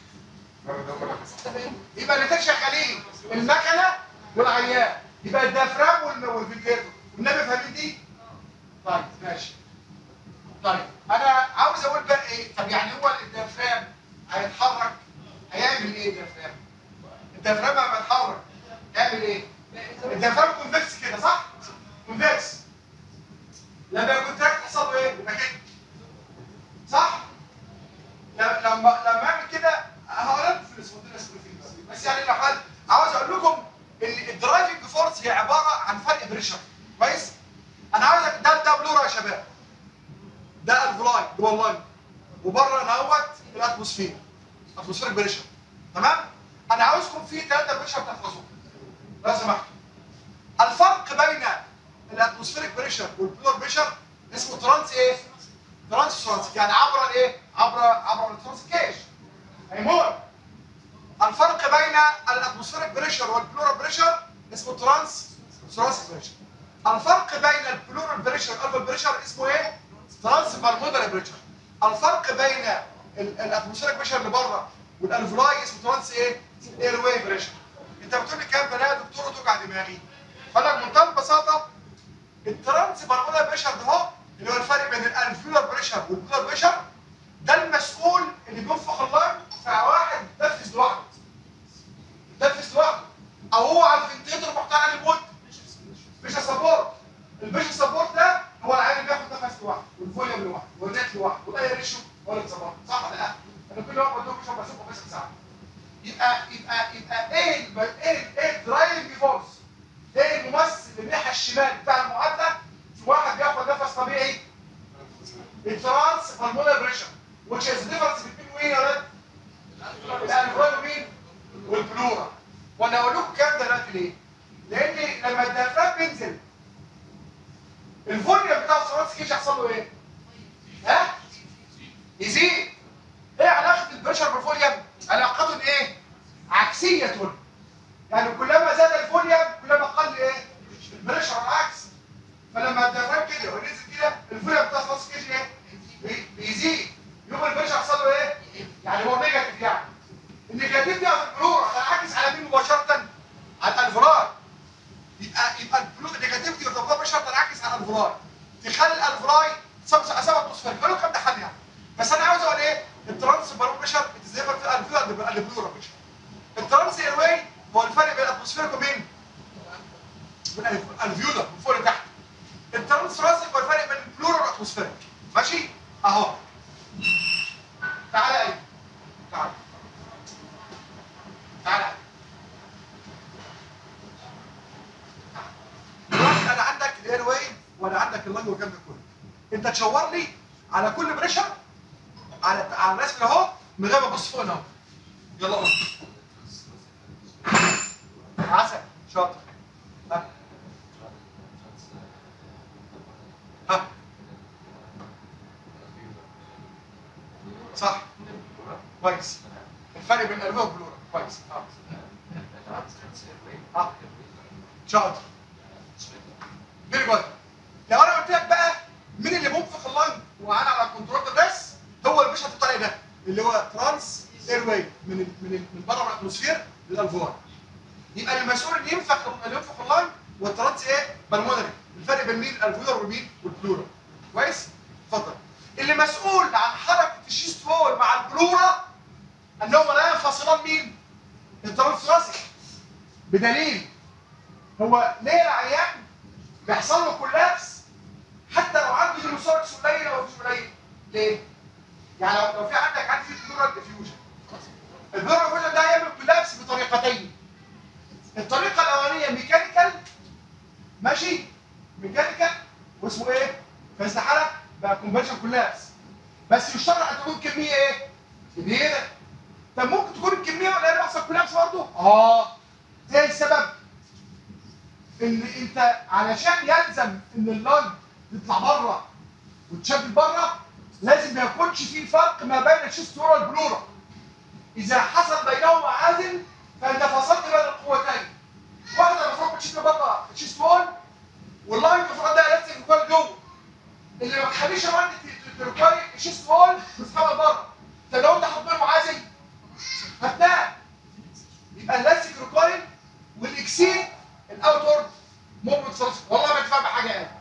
يبقى الاثنين شغالين المكنه والعيان يبقى الديافرام وال- والفنتيلتور والنبي فاهمين دي؟ طيب ماشي طيب انا عاوز اقول بقى ايه طب يعني هو الديافرام هيتحرك هيعمل ايه الديافرام؟ الديافرام لما يتحرك يعمل ايه؟ الديافرام كونفكس كده صح؟ كونفكس لما يكون تراك تحصل له ايه؟ يبقى كده صح؟ ل- لما لما اعمل كده هقول لكم في السبوتينس بريفيل بس يعني لو حد عاوز اقول لكم ان الدرايفنج فورس هي عباره عن فرق بريشر كويس؟ انا عاوزك ده ده بلورا يا شباب ده الفلاي جوه اللاين وبره نهوت الاتموسفير اتموسفيرك بريشر تمام؟ انا عاوزكم في ثلاثه بريشر تحفظوهم لو سمحتوا الفرق بين الاتموسفيرك بريشر والبلور بريشر اسمه ترانس ايه؟ ترانس ترانس يعني عبر الايه؟ عبر عبر الترانسكيش هيمون الفرق بين الاتموسفيرك بريشر والبلورال بريشر اسمه ترانس ترانس بريشر الفرق بين البلورال بريشر والالفا بريشر اسمه ايه؟ ترانس بالمودري بريشر الفرق بين ال- الاتموسفيرك بريشر اللي بره والالفلاي اسمه ترانس ايه؟ اير واي بريشر انت بتقول لي كام بني يا دكتور وتوجع دماغي فانا بمنتهى البساطه الترانس بالمودري بريشر ده هو اللي هو الفرق بين الالفيولار بريشر والبلورال بريشر ده المسؤول اللي بينفخ اللاين في واحد نفس لوحده نفس لوحده او هو على الفنتيتر محطوط على المود بيشا سبورت البيشا سبورت ده هو العيان اللي بياخد نفس لوحده والفوليوم لوحده والنت لوحده والاي ريشيو هو اللي سبورت صح ولا لا؟ انا كل يوم بدوك بيشا بسيبه بس ساعه يبقى يبقى يبقى ايه الب- ايه ايه الدرايفنج فورس ايه الممثل الناحيه الشمال بتاع المعادله في واحد بياخد نفس طبيعي الترانس بالمونر بريشر which is difference between وين يا ولاد؟ الالفراد ومين؟ والبلورا وانا اقول لكم الكلام ده دلوقتي ليه؟ لان لما الديافرام بينزل الفوليوم بتاع الترانس كيش يحصل له ايه؟ ها؟ يزيد ايه علاقه البريشر بالفوليوم؟ علاقته ايه؟ عكسيه يعني كلما زاد الفوليوم كلما قل ايه؟ البريشر العكس فلما الديافرام كده ونزل كده الفوليوم بتاع الترانس كيش ايه؟ بي- بيزيد يوم البريشر يحصل له ايه؟ يعني هو نيجاتيف يعني النيجاتيف دي في البلور هتنعكس على مين مباشره؟ على الالفراي يبقى يبقى البلور النيجاتيفيتي اوف ذا بريشر تنعكس على الالفراي تخلي الالفراي سبب سبب اتموسفير قالوا كام ده حل يعني بس انا عاوز اقول ايه؟ الترانس بارو بريشر بتزيفر في الالفيولار البلورا بريشر الترانس اير واي هو الفرق بين الاتموسفير وبين بين الالفيولار من فوق لتحت الترانس راسك هو الفرق بين البلورا والاتموسفير ماشي؟ اهو تعالى ايه؟ تعالى تعالى دلوقتي انا عندك الاير واي ولا عندك اللنج والكلام ده كله انت تشاور لي على كل بريشر على على الرسم ده اهو من غير ما ابص فوق هنا اهو يلا قول عسل شاطر ها ها صح كويس الفرق بين الالويه والبلورا كويس اه اه شاطر فيري جود لو انا قلت لك بقى مين اللي منفخ اللنج وانا على كنترول الريس هو اللي مش هتطلع ده اللي هو ترانس اير واي من ال- من ال- من بره من الاتموسفير للالفوار يبقى المسؤول اللي ينفخ اللي ينفخ اللنج والترانس ايه بالمونري الفرق بين مين الالفيولار ومين والبلورا كويس اتفضل اللي مسؤول عن حركه الشيست وول مع البلورا انهم لا ينفصلان مين الترانس راسي بدليل هو ليه العيان بيحصل له كولابس حتى لو عنده هيموسوركس قليل او مش قليل ليه؟ يعني لو لو في عندك عندي في بلورال ديفيوجن البلورال ديفيوجن ده هيعمل كولابس بطريقتين الطريقه الاولانيه ميكانيكال ماشي ميكانيكال واسمه ايه؟ في استحاله بقى كونفرشن كولابس بس يشترط ان تكون كميه ايه؟ كبيره طب ممكن تكون الكميه قليله يحصل كولابس برضه؟ اه ايه السبب؟ ان انت علشان يلزم ان اللنج تطلع بره وتشد بره لازم ما يكونش في فرق ما بين الشيست والبلورا اذا حصل بينهما عازل فانت فصلت بين القوتين واحده المفروض بتشد بره الشيست وول واللاين المفروض ده لازم يكون جوه اللي ما تخليش اللاين تركاي الشيست وول تسحبها بره طب لو انت حاطين عازل هتنام يبقى اللاستيك ريكويل والاكسيد الاوتورد ممكن تصرف والله ما تفهم حاجه يعني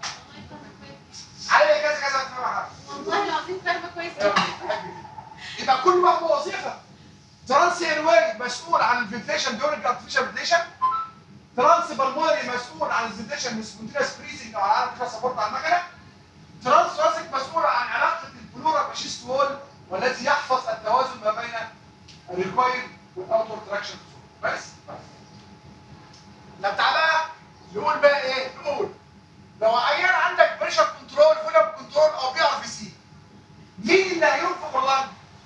علي كذا كذا تفهم حاجه والله العظيم فاهمه كويس قوي يبقى كل واحد له وظيفه ترانس ايرواي مسؤول عن الفنتيشن دورنج ارتفيشال فنتيشن ترانس بالمونري مسؤول عن الفنتيشن من سبونتينس فريزنج او عن كده سبورت على المكنه ترانس راسك مسؤول عن علاقه البلورا بالشيست وول والذي يحفظ التوازن ما بين الريكويل والاوتور تراكشن بس طب تعالى بقى نقول بقى ايه نقول لو عيان عندك بريشر كنترول فولم كنترول او بي ار في سي مين اللي هينفخ اللنج؟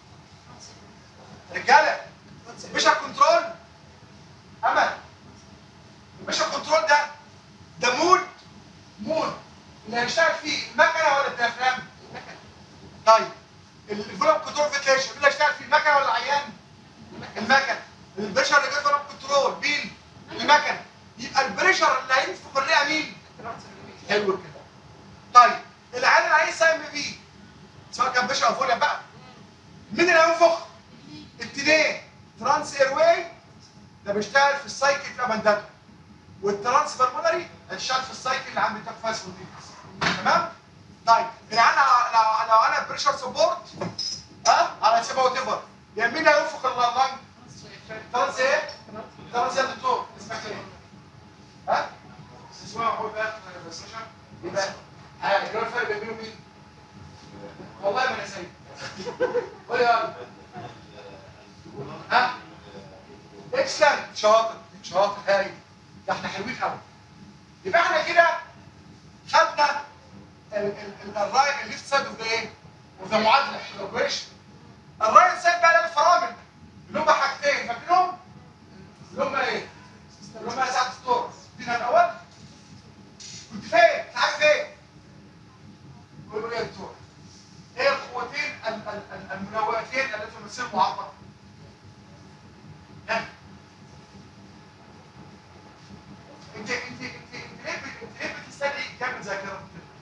رجاله بريشر كنترول امل البريشر كنترول ده ده مود مود اللي هيشتغل فيه المكنه ولا الديافرام؟ طيب الفولم كنترول فيتليشن مين اللي هيشتغل فيه المكنه ولا العيان؟ المكنه البريشر اللي جاي فولم كنترول مين؟ المكنه يبقى البريشر اللي هينفخ الرئه مين؟ حلو كده طيب العيان اللي عايز سهم بيه سواء كان باشا او فوليا بقى مين اللي هينفخ؟ التنين ترانس اير واي ده بيشتغل في السايكل في امانداتو والترانس بالمونري هيشتغل في السايكل اللي عند التكفاس والديكس تمام؟ طيب العيان لو لو لو انا بريشر سبورت ها على سيبا وات ايفر يعني مين اللي هينفخ اللنج؟ ترانس ايه؟ ترانس يا دكتور اسمك ايه؟ ها؟ اسمها هو بقى السيشن يبقى ها ايه الفرق بين مين ومين؟ والله ما انا سايب قول يا ها اكسلنت شاطر شاطر هايل ده احنا حلوين قوي يبقى احنا كده خدنا الرايت الليفت سايد اوف ذا ايه؟ اوف ذا معادله الاوبريشن الرايت سايد بقى للفرامل اللي هم حاجتين فاكرهم؟ اللي هم ايه؟ اللي هم ساعه ستور دينا الاول كنت فين؟ مش عارف فين؟ قولوا لي يا دكتور ايه القوتين ال- ال- ال- المنوئتين التي تمثل معرضة؟ ها؟ انت انت انت انت ليه بت- انت ليه بتستدعي كم ذاكرة؟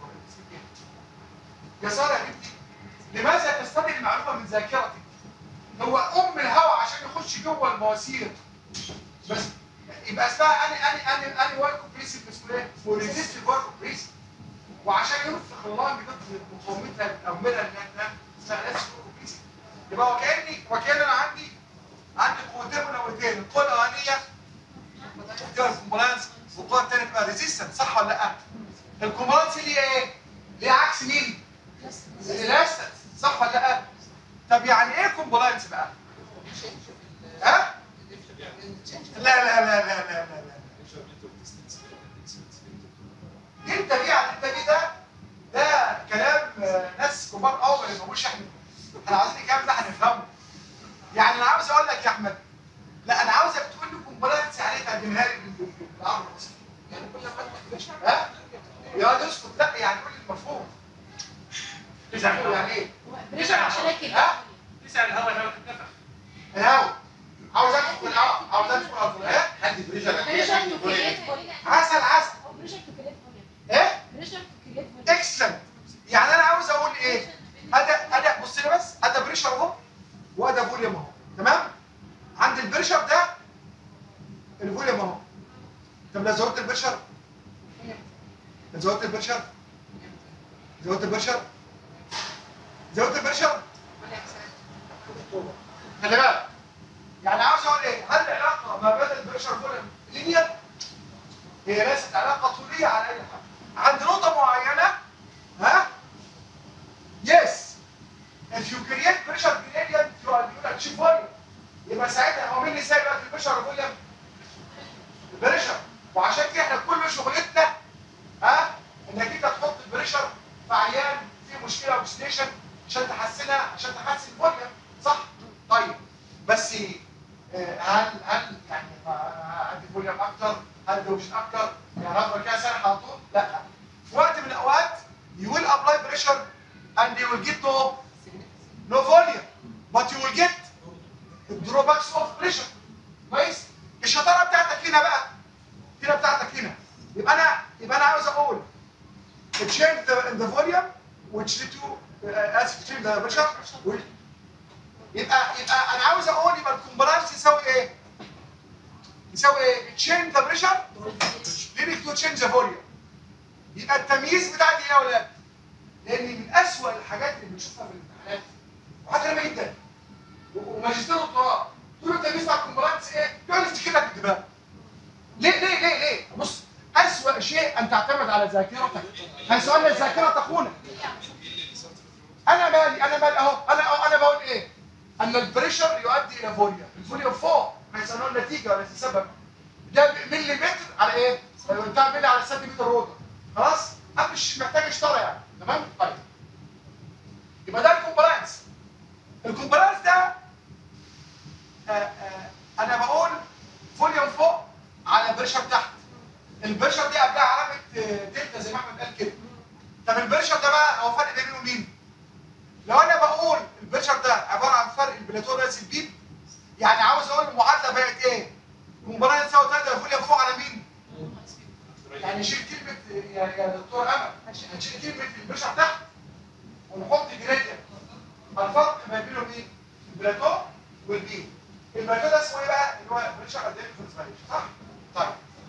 يا سارة يا بنتي لماذا تستدعي المعلومة من ذاكرتك؟ هو ام الهواء عشان يخش جوه المواسير بس يبقى اسمها اني اني اني اني واي كومبريسيف اسمه ايه؟ اسمه ريزيستيف واي كومبريسيف وعشان ينفخ اللنج ضد مقاومتها تأملها انها تنام اسمها نفس كومبريسيف يبقى وكاني وكان انا عندي عندي قوتين منوتين القوه الاولانيه تبقى الكومبلانس والقوه الثانيه تبقى ريزيستنت صح ولا لا؟ الكومبلانس اللي هي ايه؟ اللي هي عكس مين؟ الالاستنس صح ولا لا؟ طب يعني ايه كومبلانس بقى؟ ها؟ لا لا لا لا لا لا لا دلتا بي على دلتا بي ده كبار قوي ما يفهموش احنا احنا عاوزين الكلام ده هنفهمه يعني انا عاوز اقول لك يا احمد لا انا عاوزك تقول لي كومبلانس عليه ترجمها لي بال- بال- بالعربي البسيط يعني كل ما تخش ها يا اسكت لا يعني قول لي المفهوم المفهوم يعني ايه؟ بريشر عشان اكل ها؟ تسع الهواء الهواء تتنفخ الهوا عاوز ادخل الهوا عاوز ادخل الهوا ايه؟ حد بريشر بريشر تو كريت فوليوم عسل عسل او بريشر تو كريت فوليوم ايه؟ بريشر تو كريت فوليوم اكسلنت يعني انا عاوز اقول ايه؟ ادا ادا بص لي بس ادا بريشر اهو وادا فوليوم اهو تمام؟ عند البريشر ده الفوليوم اهو طب لو زودت البريشر لو زودت البريشر زودت البريشر زودت البريشر خلي بالك يعني عاوز اقول ايه؟ هل العلاقه ما بين البريشر فوليوم لينير هي ليست علاقه طوليه على اي حال عند نقطه معينه ها يس if you create pressure gradient you are you achieve volume يبقى ساعتها هو مين اللي سايب لك البريشر فوليوم؟ البريشر وعشان كده احنا كل شغلتنا ها انك انت تحط البريشر في عيان فيه مشكله اوكسيديشن عشان تحسنها عشان تحسن الفوليوم صح؟ طيب بس آه، هل هل يعني هدي فوليوم اكتر هل دوشن اكتر يعني هفضل كده سارح على طول؟ لا في وقت من الاوقات you will apply pressure and you will get no no volume but you will get drawbacks of pressure كويس الشطاره بتاعتك هنا بقى هنا بتاعتك هنا يبقى انا يبقى انا عاوز اقول change the, the volume which lead to uh, اسف change the pressure which- يبقى يبقى انا عاوز اقول يبقى الكومبلانس يساوي ايه؟ يساوي ايه؟ change the pressure leading to change the volume يبقى التمييز بتاعتي ايه يا اولاد؟ لان من اسوأ الحاجات اللي بنشوفها في الامتحانات وحاجه غريبه جدا وماجستير ودكتوراه تقول له التمييز بتاع الكومبلانس ايه؟ يقعد يفتكر لك الدماغ ليه ليه ليه ليه؟ بص اسوأ شيء ان تعتمد على ذاكرتك حيث ان الذاكره تخونك انا مالي انا مالي اهو انا أهو انا بقول ايه؟ ان البريشر يؤدي الى فوليوم الفوليوم فوق حيث انه النتيجه وليس السبب ده ملي متر على ايه؟ لو انت ملي على سنتيمتر روتر خلاص؟ انا مش محتاج اشترى يعني تمام؟ طيب يبقى ده الكومبلانس الكومبلانس ده آه آه انا بقول فوليوم فوق على بريشر تحت البريشر دي قبلها علامه آه، دلتا زي ما احمد قال كده طب البريشر ده بقى هو فرق بينه ومين؟ لو انا بقول البريشر ده عباره عن فرق البلاتو راس البيب يعني عاوز اقول المعادله بقت ايه؟ كومبلانس يساوي 3 فوليوم فوق على مين؟ يعني شيل كلمه يا يا دكتور امل هنشيل كلمه البريشر تحت ونحط جريدينت الفرق ما بينهم ايه؟ البلاتو والبيب البلاتو ده اسمه ايه بقى؟ اللي هو بريشر اديكفنس فاليوشن صح؟ طيب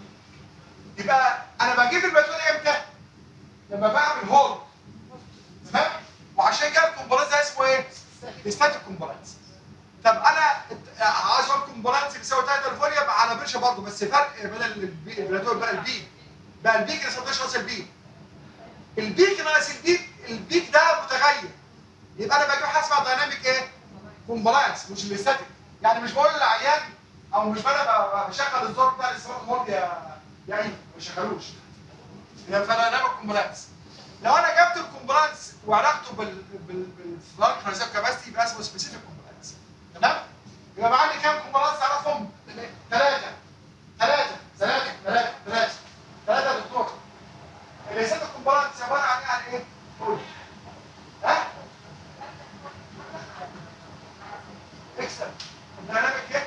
يبقى انا بجيب البلاتو ده امتى؟ لما بعمل هول تمام؟ وعشان كده الكومبلانس ده اسمه ايه؟ ستاتيك كومبلانس طب انا ات- عايز اقول كومبلانس بيساوي 3 الفوليوم على بريشر برضه بس فرق بدل البي- البلاتو بقى البيك بقى البيك اللي 16 ناقص البيك البيك ناقص البيك البيك ده متغير يبقى انا بجيب حاجه اسمها دايناميك ايه؟ كومبلانس مش الاستاتيك يعني مش بقول للعيان او مش انا ب- بشغل الزور بتاع الاستمرار مود يا يا عيني ما بشغلوش يبقى فدايناميك كومبلانس لو انا جبت الكومبلانس وعلاقته بال بال بالفلانك ريزيرف كاباسيتي يبقى اسمه سبيسيفيك كومبلانس تمام؟ يبقى معايا عندي كام كومبلانس اعرفهم؟ ثلاثة ثلاثة ثلاثة ثلاثة ثلاثة ثلاثة يا دكتور الريسيت الكومبلانس عبارة عن ايه عن ايه؟ قول ها؟ اكسل الديناميك ايه؟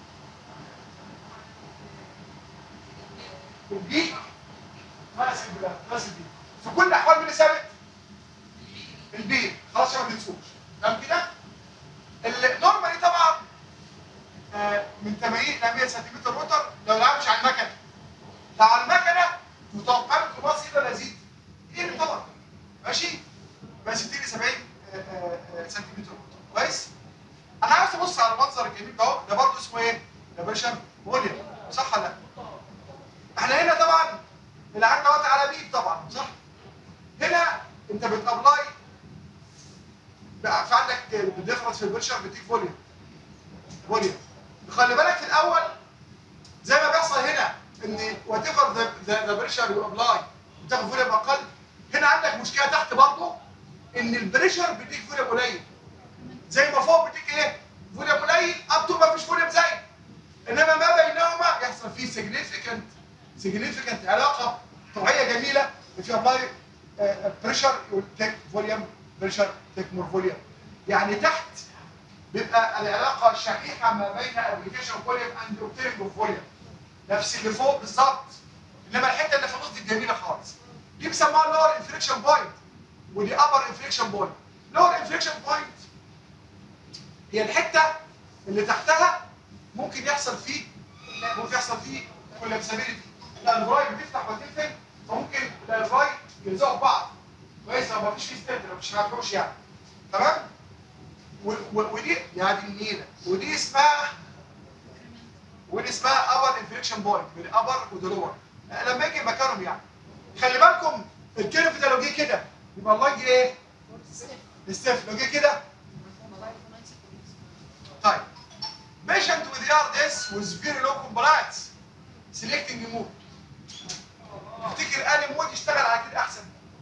البيك ناقص البلاد ناقص البيك في كل الاحوال مين اللي ثابت؟ البيك خلاص عشان ما تنسوش تمام كده؟ النورمالي طبعا آه، من 80 ل 100 سنتيمتر روتر لو لعب مش على المكنه لو على المكنه متوقع لكم باص يقدر ولا يزيد؟ يقل طبعا ماشي؟ بقى 60 ل 70 آه، آه، آه، سنتيمتر روتر كويس؟ انا عاوز ابص على المنظر الجميل ده اهو ده برضه اسمه ايه؟ ده بريشر فوليوم صح ولا لا؟ احنا هنا طبعا اللي عندنا وقت على بيب طبعا صح؟ هنا انت بتابلاي بقى في عندك الديفرنس في البريشر بتديك فوليوم فوليوم خلي بالك في الاول زي ما بيحصل هنا ان وات ايفر ذا بريشر يو ابلاي بتاخد فوليوم اقل هنا عندك مشكله تحت برضه ان البريشر بيديك فوليوم قليل زي ما فوق بيديك ايه؟ فوليوم قليل اب تو ما فيش فوليوم زي انما ما بينهما يحصل فيه significant significant علاقه طبيعيه جميله if you apply uh, pressure you will take volume pressure take more volume يعني تحت بيبقى العلاقه شحيحه ما بين application of volume and obtaining of volume نفس اللي فوق بالظبط انما الحته اللي في النص دي جميله خالص دي بيسموها lower inflection point ودي upper inflection point lower inflection point هي الحته اللي تحتها ممكن يحصل فيه ممكن يحصل فيه كولابسابيلتي الالفاي بتفتح وتقفل فممكن الالفاي يلزقوا في بعض كويس لو مفيش فيه ستنت لو مش هتحوش يعني تمام و- و- ودي يا دي النيله ودي اسمها ودي اسمها ابر انفليكشن بوينت من ابر ودي لور لما يجي مكانهم يعني خلي بالكم الكيرف ده لو جه كده يبقى اللاين دي ايه؟ ستيف لو جه كده طيب patient with ARDS with very low compliance selecting mode تفتكر انهي مود يشتغل على كده احسن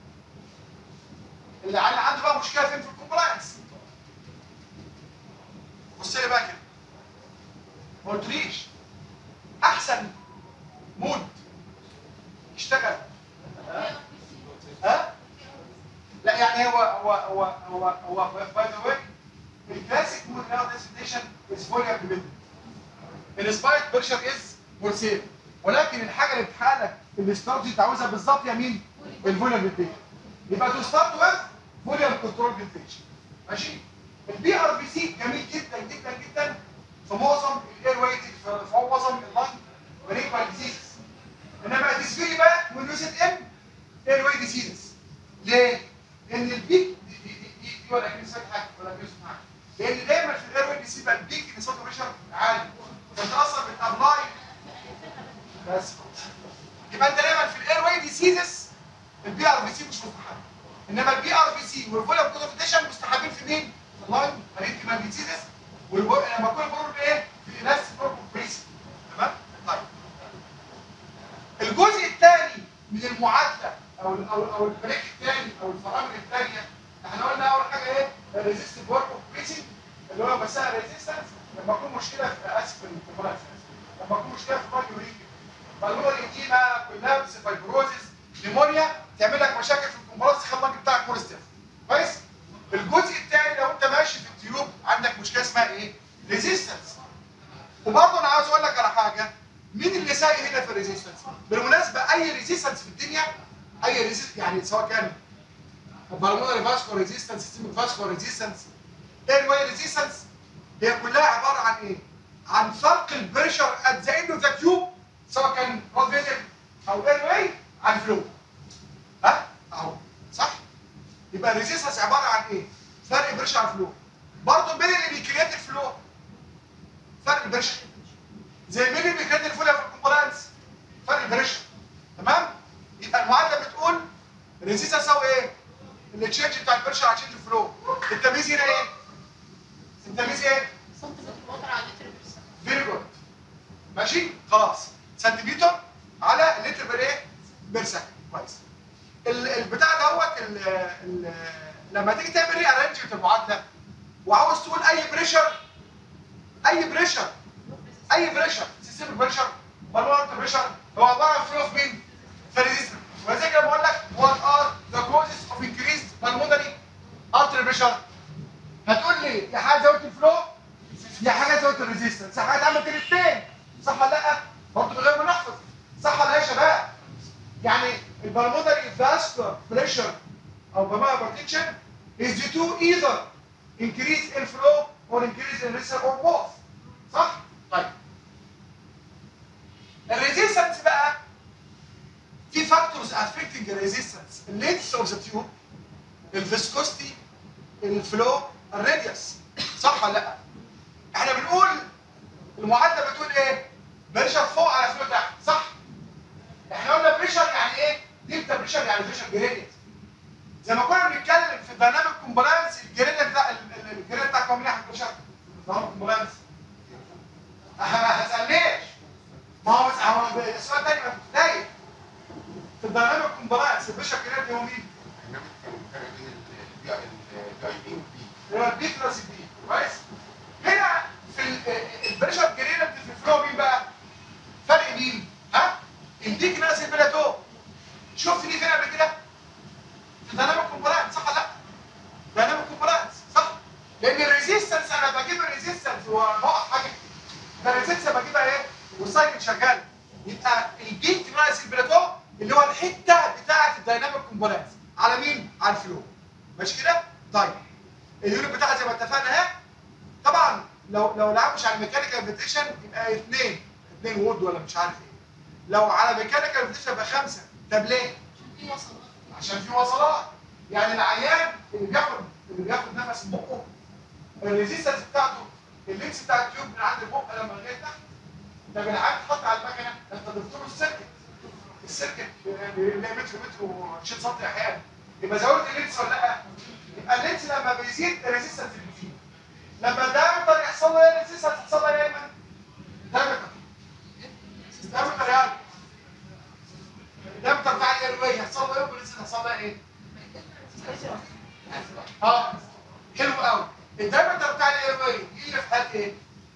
اللي اللي عنده بقى مشكله فين في الكومبلاينس بص لي بقى كده ما قلتليش احسن مود يشتغل ها لا يعني هو هو هو هو هو باي ذا واي الكلاسيك مود now destination is fully independent. السبايك بريشر از مور سيف ولكن الحاجه اللي بتحقق لك الاستراتيجي انت عاوزها بالظبط يا مين؟ الفوليوم فنتيشن يبقى تو ستارت ويز فوليوم كنترول فنتيشن ماشي؟ البي ار بي سي جميل جدا جدا جدا في معظم الاير واي في معظم اللنج بريكوال ديزيز انما it is very bad when used in airway diseases ليه؟ لان البيك دي دي دي, دي, دي ولا كلمه حاجه ولا كلمه حاجه لان دايما في الايرواي ديزيز بقى البيك ان صوت بريشر عالي فانت اصلا بتابلاي بس يبقى انت دايما في الايرواي ديزيزز البي ار بي سي مش مستحب انما البي ار بي سي والفوليوم كونفيتيشن مستحبين في مين؟ في اللاين مريض كمان ديزيزز ولما يكون البرور ايه؟ في ناس بروكو بريسي تمام؟ طيب الجزء الثاني من المعادله او ال او ال او البريك الثاني او الفرامل الثانيه احنا قلنا اول حاجه ايه؟ الريزيستنت ورك اوف بريسنج اللي هو مسائل ريزيستنس لما يكون مشكله في اسف الكومبلاينس لما يكون مشكله في الفايبروريك بالمونري ايديما كولابس فايبروزيس نيمونيا تعمل لك مشاكل في الكومبلاينس تخلي اللنج بتاعك مور ستيف كويس؟ الجزء الثاني لو انت ماشي في التيوب عندك مشكله اسمها ايه؟ ريزيستنس وبرضه انا عاوز اقول لك على حاجه مين اللي سايق هنا في الريزيستنس؟ بالمناسبه اي ريزيستنس في الدنيا اي ريزيستنس يعني سواء كان بالمونري فاسكولار ريزيستنس سيستميك فاسكولار ريزيستنس اير واي ريزيستنس هي كلها عباره عن ايه؟ عن فرق البريشر ات ذا اند اوف ذا تيوب سواء كان بلاد فيزل او اير واي عن فلو ها؟ اهو صح؟ يبقى الريزيستنس عباره عن ايه؟ فرق بريشر عن فلو برضه مين اللي بيكريت الفلو؟ فرق البريشر زي مين اللي بيكريت الفلو في الكومبوننتس؟ فرق البريشر تمام؟ يبقى المعادله بتقول الريزيستنس يساوي ايه؟ التشينج بتاع البريشر على تشينج الفلو التمييز هنا ايه؟ التمييز ايه؟ سنتيمتر وتر على لتر بس فيري جود ماشي خلاص سنتيمتر على لتر بير ايه بير سكند كويس ال- البتاع دوت ال- ال- لما تيجي تعمل ري ارينجمنت المعادله وعاوز تقول اي بريشر اي بريشر اي بريشر سيستم بريشر بالونت بريشر هو عباره عن فلو اوف مين؟ فريزيستنس ولذلك لما اقول لك وات ار ذا كوزز اوف انكريز بالمونري ارتري بريشر هتقول لي يا حاجه زودت الفلو يا حاجه زودت الريزيستنس يا حاجه اتعملت الاثنين صح ولا لا؟ برضه من غير ما نحفظ صح ولا إيه يا شباب؟ يعني البلمونري فاسكولار بريشر او بمعنى بارتيشن is due to either increase in flow or increase in resistance or both صح؟ طيب الريزيستنس بقى في فاكتورز affecting الريزيستنس اللينث اوف ذا تيوب الفيسكوستي الفلو الراديوس صح ولا لا؟ احنا بنقول المعادله بتقول ايه؟ بريشر فوق على فلو تحت صح؟ احنا قلنا بريشر يعني ايه؟ دلتا بريشر يعني بريشر جريدينت زي ما كنا بنتكلم في برنامج كومبلاينس الجريدينت بتاع ال- ال- الجريدينت بتاع كام ناحيه بريشر؟ برنامج كومبلاينس ما هسألنيش ما هو هو السؤال تاني ما تتضايق في البرنامج كومبلاينس البريشر جريدينت هو مين؟ الفرق بين ال- اللي هو البي بلس بي كويس هنا في ال- البريشر جريدنت في الفلو مين بقى؟ فرق مين؟ ها؟ الديك ناقص البلاتو شفت دي فين قبل كده؟ في دايناميك كومبوننت صح ولا لا؟ دايناميك كومبوننت صح؟ لان الريزيستنس انا بجيب الريزيستنس وبقف حاجه ده الريزيستنس بجيبها ايه؟ والسايكل شغال يبقى البيك ناقص البلاتو اللي هو الحته بتاعه الدايناميك كومبوننت على مين؟ على الفلو ماشي كده؟ طيب اليونت بتاعها زي ما اتفقنا اهي طبعا لو لو لعبش على الميكانيكال فيتيشن يبقى اثنين اثنين وود ولا مش عارف ايه لو على ميكانيكال فيتيشن يبقى خمسه طب ليه؟ عشان في وصلات عشان في وصلات يعني العيان اللي بياخد اللي بياخد نفس من بقه الريزيستنس بتاعته اللينكس بتاع التيوب من عند البق لما لغايه تحت طب العيان تحط على المكنه انت ضفت له السيركت السيركت اللي هي متر متر و20 سم احيانا يبقى زودت اللينكس ولا لا؟ يبقى اللينكس لما بيزيد الريزيستنس بتزيد لما ده يقدر يحصل له ايه الريزيستنس يحصل له ايه يا ايمن؟ دايمتر دايمتر يعني الدايمتر بتاع الايروي يحصل له ايه والريزيستنس يحصل له ايه؟ اه حلو قوي الدايمتر بتاع الايروي يجي في حاله ايه؟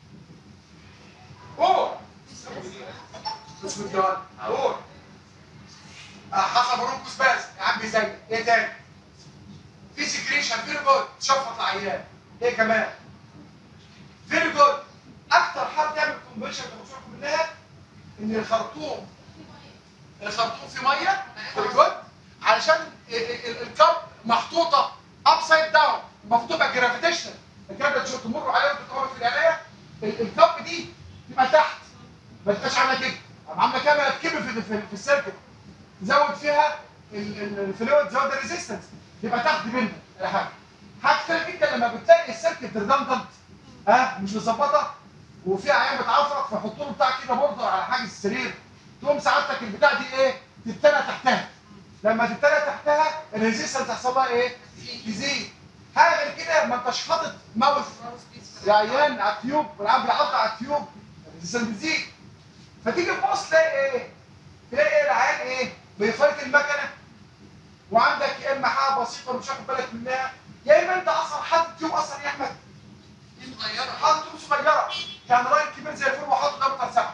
قول اسمه الجوال قول آه، حصل برونكوس باز يا عم زي ايه تاني؟ في سكريشن فيري جود تشفط العيان ايه كمان؟ فيري جود اكتر حاجه تعمل كومبريشن بتوصلكم منها ان الخرطوم الخرطوم في ميه فيري جود علشان ال- ال- ال- الكب محطوطه ابسايد داون المفروض تبقى جرافيتيشنال الكب ده تشوف تمر عليها وتتعمل في العنايه ال- الكب دي تبقى تحت ما تبقاش عامله كده طب عامله كده بقت كبر في في, في السيركت زود فيها ال- ال- الفلويد زود الريزيستنس يبقى تحت منها ولا حاجه حاجه كتير جدا لما بتلاقي السيركت ريدندنت ها مش مظبطه وفي عيان بتعفرق فيحط له بتاع كده بوردر على حاجز السرير تقوم سعادتك البتاع دي ايه تتنى تحتها لما تتنى تحتها الريزيستنس تحصل لها ايه تزيد حاجه غير كده ما انتش حاطط ماوس يا عيان على التيوب والعيان بيعض على التيوب الريزيستنس بتزيد فتيجي تبص تلاقي ايه تلاقي ايه العيان ايه بيفايت المكنه وعندك يا اما حاجه بسيطه مش واخد بالك منها يا اما انت اصلا حاطط تيوب اصلا يا احمد دي مغيره حاطط تيوب صغيره كان راجل كبير زي الفل وحاطط ده بتاع سبعه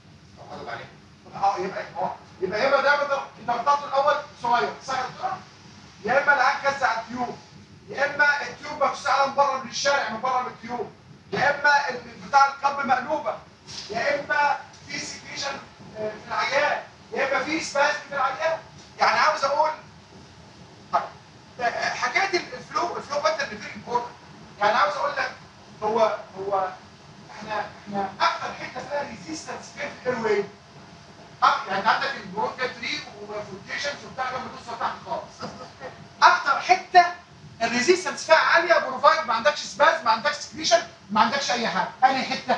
اه يبقى اه يبقى يا اما ده بتاع انت بتاعته الاول صغير صح يا دكتور؟ يا اما العيان كز على التيوب يا اما التيوب مفتوحه من بره من الشارع من بره من التيوب يا اما ال- بتاع القلب مقلوبه يا اما في سكريشن في العيان يا اما في سباسم في العيان يعني عاوز اقول طيب آه، حكايه الفلو الفلو باترن فيري امبورتنت يعني عاوز اقول لك هو هو احنا احنا اكتر حته فيها ريزيستنس في الاير واي يعني انت عندك البرونكا تري وفلوكيشنز وبتاع لما توصل تحت خالص اكتر حته الريزيستنس فيها عاليه بروفايد ما عندكش سباز ما عندكش سكريشن ما عندكش اي حاجه انهي حته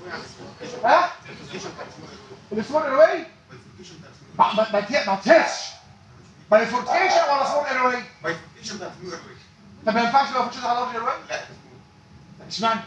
ها السمول اير واي ما ما ما ت- ما تهش بايفوركيشن ولا سمول اير واي طب ما ينفعش لو فتشت على لارج اير واي اشمعنى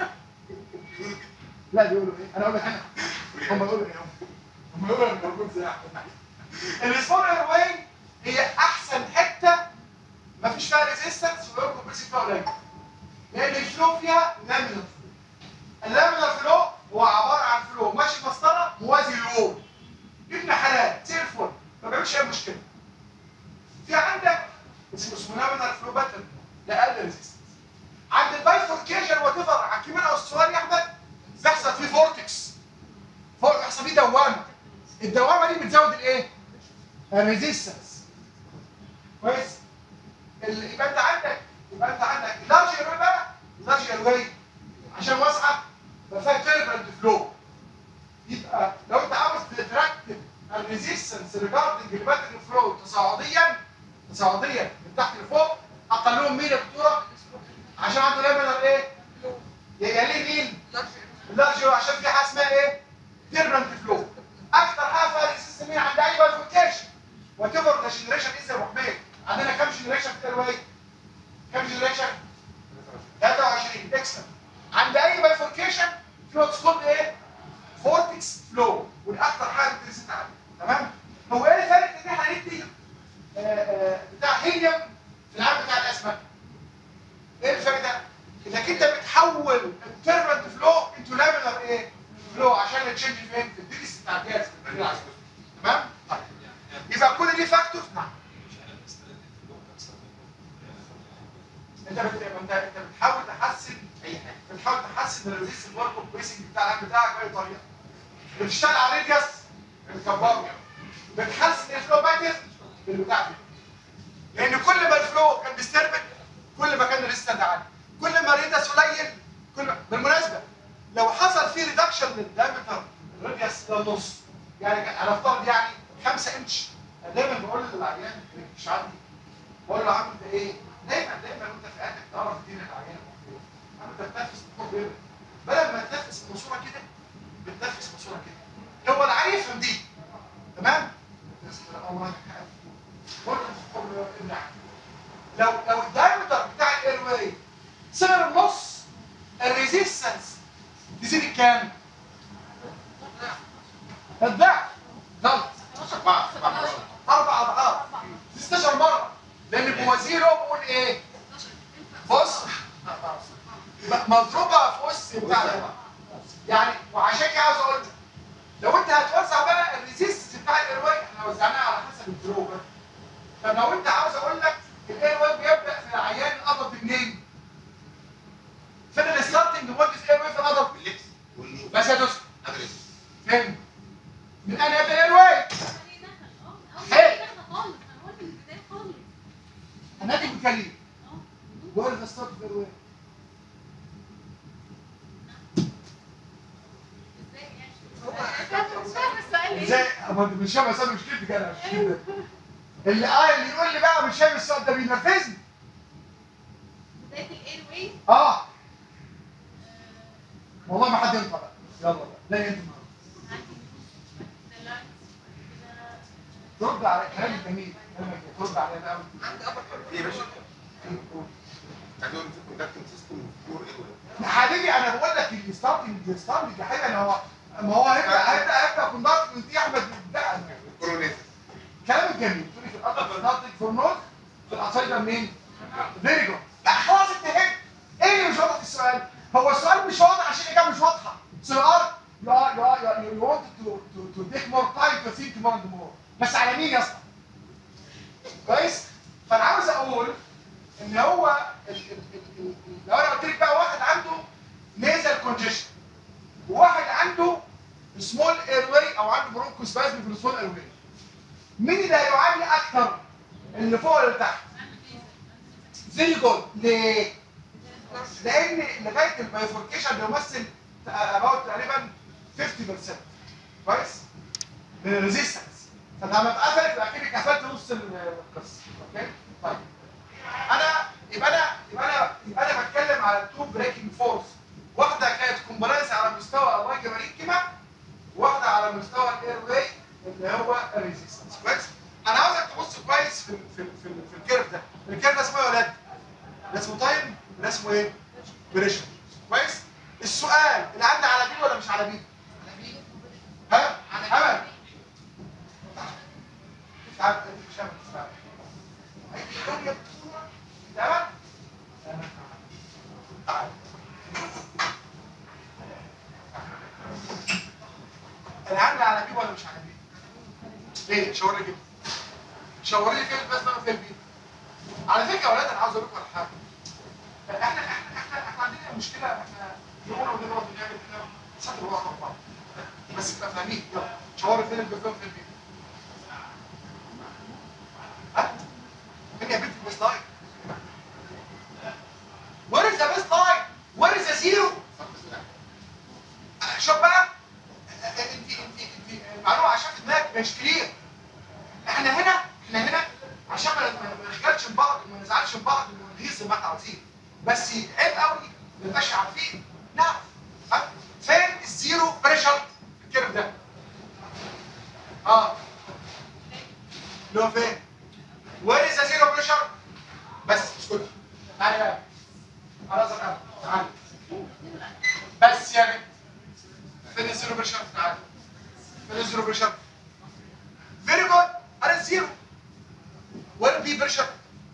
لا بيقولوا ايه انا اقول لك انا هم يقولوا ايه هم يقولوا انا موجود زي احمد السمول اير واي هي احسن حته ما فيش فيها ريزيستنس والاير كومبريسيف فيها قليل لان الفلو فيها لامينر فلو اللامينر فلو هو عباره عن فلو ماشي مسطره موازي للوول ابن حلال زي الفل ما بيعملش اي مشكله في عندك اسمه اسمه لامينر فلو باترن لاقل ريزيستنس عند البايفوركيشن وات ايفر على الكبير او الصغير يا احمد بيحصل فيه فورتكس فوق بيحصل فيه دوامه الدوامه دي بتزود الايه؟ الريزيستنس كويس؟ ال- يبقى انت عندك يبقى انت عندك لارج ايروي بقى لارج ايروي عشان واسعه يبقى فيها تيربنت فلو يبقى لو انت عاوز ترتب الريزيستنس ريجاردنج الباترن فلو تصاعديا تصاعديا من تحت لفوق اقلهم مين يا دكتوره؟ عشان عنده لامينر ايه؟ يليه مين؟ اللارج عشان في حاجه اسمها ايه؟ تيربنت فلو اكتر حاجه فيها ريزيستنس مين عند اي بايفوركيشن وات ايفر ذا جنريشن از يا ابو حميد عندنا كام جنريشن في الاير كام جنريشن؟ 23 اكسلنت عند اي بايفوركيشن في واتس كولد ايه؟ فورتكس فلو والاكتر حاجه بتريزيت عليه تمام؟ هو ايه الفرق ان احنا ندي آه، آه، بتاع هيليوم في العام بتاع الاسماك؟ ايه انت بت... انت انت بتحاول تحسن اي حاجه بتحاول تحسن الريزيست ورك اوف بريسنج بتاع العام بتاعك باي طريقه بتشتغل على الريديوس بتكبره بتحسن الفلو باترن بالبتاع ده لان كل ما الفلو كان بيستربك كل ما كان الريزيستنت عالي كل ما الريديوس قليل كل ما بالمناسبه لو حصل فيه ريدكشن للدايمتر الريديوس للنص يعني كان- انا افترض يعني 5 انش أنا دايما بقول للعيان اللي مش عندي بقول له عامل ده ايه؟ دايما دايما وانت في قاعدك تعرف تدين العيان عم بتتنفس بحب ايه؟ بدل ما تتنفس بماسوره كده بتنفس بماسوره كده هو العيان يفهم دي تمام؟ بس الله برضه بحب النعم لو لو الدايمتر بتاع الاير واي صغر النص الريزيستنس تزيد الكام؟ الضعف غلط أربعة أربعة مرات. اربع اضعاف 16 مره لان بوزيره بقول ايه؟ بص م- مضروبه في اس بتاع ده. يعني وعشان كده عاوز اقول لك لو انت هتوزع بقى الريزيستنس بتاع الايرواي احنا وزعناها على حسب الدروبر طب لو انت عاوز اقول لك الايرواي بيبدا في العيان القبض منين؟ فين الستارتنج فولتج ايرواي في القبض؟ باللبس والنور بس يا دوست ادرس فين؟ من انا يبدا الايرواي هنادي بالكليم دول الستارت في الايرواي ازاي اما انت مش فاهم اصلا مشكلتي كده مش كده اللي اه اللي يقول لي بقى مش فاهم السؤال ده بينرفزني اه والله ما حد ينطق بقى يلا بقى لا انت ترد على الكلام الجميل كلامك جميل. ترد عليا بقى عندي ابر ايه يا باشا عندهم في كونتاكتنج سيستم فور ايه يا حبيبي انا بقول لك الستارتنج الستارتنج يا حبيبي انا هو ما هو هيبدا هيبدا هيبدا كوندكت من دي احمد ده كورونيت كلام الجميل تقول لي في الارض ستارتنج فور نوت في الاسايدر منين؟ فيري جود لا خلاص انتهيت ايه اللي مش واضح في السؤال؟ هو السؤال مش واضح عشان الاجابه مش واضحه سؤال you are you are you, are, you want to to to take more time to think more and more بس على مين يا اسطى؟ كويس؟ فانا عاوز اقول ان هو ال ال ال ال لو انا قلت لك بقى واحد عنده نيزل كونجيشن وواحد عنده سمول ايرواي او عنده برونكو سبازم في السمول ايرواي مين اللي هيعاني اكتر اللي فوق ولا اللي تحت؟ فيري جود ليه؟ لان لغايه البايفوركيشن بيمثل اباوت تقريبا 50% كويس؟ من الريزيستنس فلما اتقفلت يبقى كده قفلت نص القصه اوكي؟ طيب انا يبقى انا يبقى انا يبقى انا بتكلم على تو بريكنج فورس واحده كانت كومبلاينس على مستوى الراجل مارينكيما واحده على مستوى الاير واي اللي هو الريزيستنس كويس؟ انا عاوزك تبص كويس في في في, في الكيرف ده الكيرف ده اسمه ايه يا ولاد؟ ده اسمه تايم ده اسمه ايه؟ بريشر كويس؟ السؤال اللي عندي على بي ولا مش على بي؟ ها؟ امل مش عارف انت مش فاهم تسمع تمام؟ تعال. انا عندي على بي ولا مش على بي؟ ليه؟ شاور لي كده شاور لي كده بس بقى في البي على فكره يا اولاد انا عاوز اقول لكم على حاجه احنا احنا احنا احنا عندنا مشكله احنا نقول ونضرب ونعمل كده ساعات الوقت مع بعض بس تبقى فاهمين يلا شاور فين البيفلوم في البي ها؟ فين يا بنت البيس لاين؟ Where is the best line? Where is the zero? شوف بقى انت انت انت المعلومه عشان في دماغك مش كلير احنا هنا احنا هنا عشان ما ما نخجلش من بعض وما نزعلش من بعض ونغيظ زي ما احنا عاوزين بس عيب قوي ما نبقاش عارفين نعرف ها؟ فين الزيرو بريشر في الكيرف ده؟ اه اللي هو فين؟ وين از زيرو بريشر؟ بس اسكت تعالى بقى خلاص انا تعالى بس يا بنت فين الزيرو بريشر؟ تعالى فين الزيرو بريشر؟ فيري جود انا الزيرو وين بي بريشر؟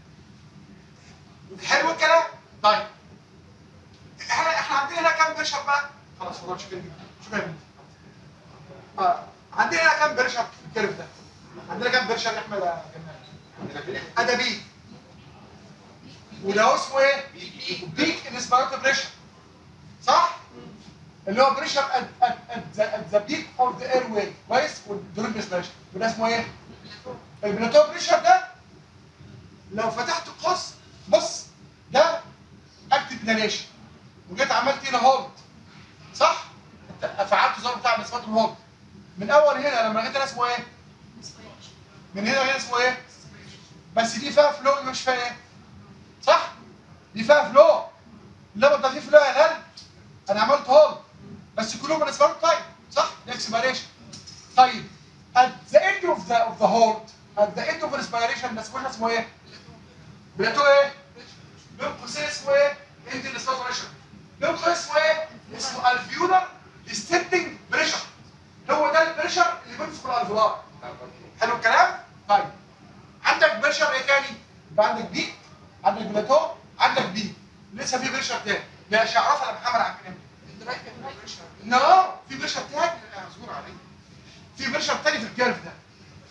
حلو الكلام؟ طيب احنا احنا عندنا هنا كام بريشر بقى؟ خلاص والله شوف كده شوف يا بنت اه عندنا هنا كام بريشر في الكيرف ده؟ عندنا كام بريشر يا احمد يا جمال؟ عندنا في الاخر ادبي وده اسمه ايه؟ بيك انسبيراتيف بريشر صح؟ اللي هو بريشر ات ذا بيك اوف ذا اير واي كويس والدورين بريشر وده اسمه ايه؟ البلاتو بريشر ده لو فتحت القوس بص ده اكتف ناريشن وجيت عملت هنا هولد صح؟ انت فعلت الزر بتاع مسافات الهولد من اول هنا لما لقيت هنا اسمه ايه؟ من هنا هنا اسمه ايه؟ بس دي فيها فلو مش فيها ايه؟ صح؟ دي فيها فلو لما ده فيه فلو يا هل انا عملت هولد بس كلهم بالنسبه له طيب صح؟ دي اكسبيريشن طيب at the end of the of the hold at the end of respiration ده اسمه اسمه ايه؟ بلاتو ايه؟ بين قوسين اسمه ايه؟ انت الاسبيريشن بين قوسين اسمه ايه؟ اسمه الفيولر ديستندنج بريشر هو ده البريشر اللي بينفخ الالفيولار حلو الكلام؟ طيب عندك بريشر ايه تاني؟ يبقى عندك بيك عندك بلاتو عندك بيك لسه في بريشر تاني مش هعرفها لما محمد عارفين الدرايف بريشر نو في بريشر تاني مصبور عليه في بريشر تاني في الكيرف ده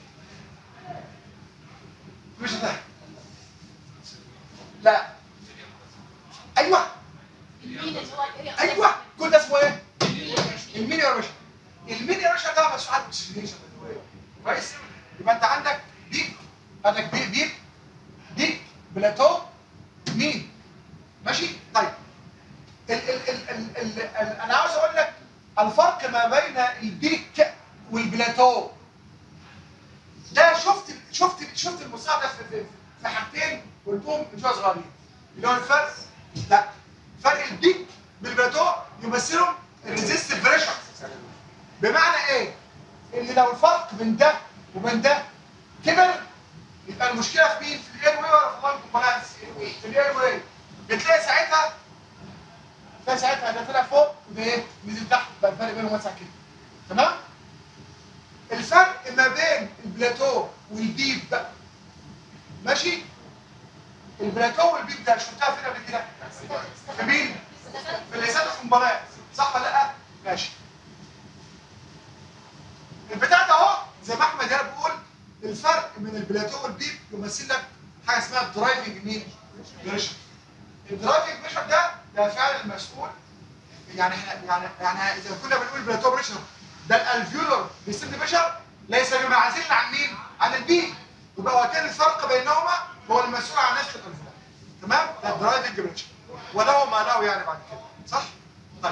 بريشر تاني لا ايوه المين اللي هو الاريا ايوه كل ده اسمه ايه؟ الميني بريشر الميني بريشر ده مسؤول عن الاكسجينيشن كويس؟ يبقى انت عندك بيك عندك بيك بيك بيك بلاتو مين؟ ماشي؟ طيب ال ال ال ال ال ال انا عاوز اقول لك الفرق ما بين البيك والبلاتو ده شفت شفت شفت المساعده في في, في حاجتين قلتهم من شويه صغيرين اللي هو الفرق لا فرق البيك بالبلاتو يمثلهم الريزيستيف بريشر بمعنى ايه؟ ان لو الفرق بين ده وبين ده كبر يبقى المشكله في مين؟ في الاير واي ولا في اللانج كومبلاكس؟ في الاير واي بتلاقي ساعتها تلاقي ساعتها ده طلع فوق وده ايه؟ نزل تحت بقى الفرق بينهم واسع كده تمام؟ الفرق ما بين البلاتو والبيب بقى ماشي؟ البلاتو والبيب ده شفتها فين قبل كده؟ في مين؟ في الليسات الكومبلاكس صح ولا لا؟ ماشي البتاع ده اهو زي ما احمد هنا بيقول الفرق بين البلاتو والبيب يمثل لك حاجه اسمها الدرايفنج مين؟ بريشر الدرايفنج بريشر ده ده فعلا المسؤول يعني احنا يعني يعني اذا كنا بنقول بلاتو بريشر ده الالفيولر بيسند بريشر ليس بمعزل عن مين؟ عن البيب يبقى وكان الفرق بينهما هو المسؤول عن نفس الالفيولر تمام؟ ده الدرايفنج بريشر وله ما له يعني بعد كده صح؟ طيب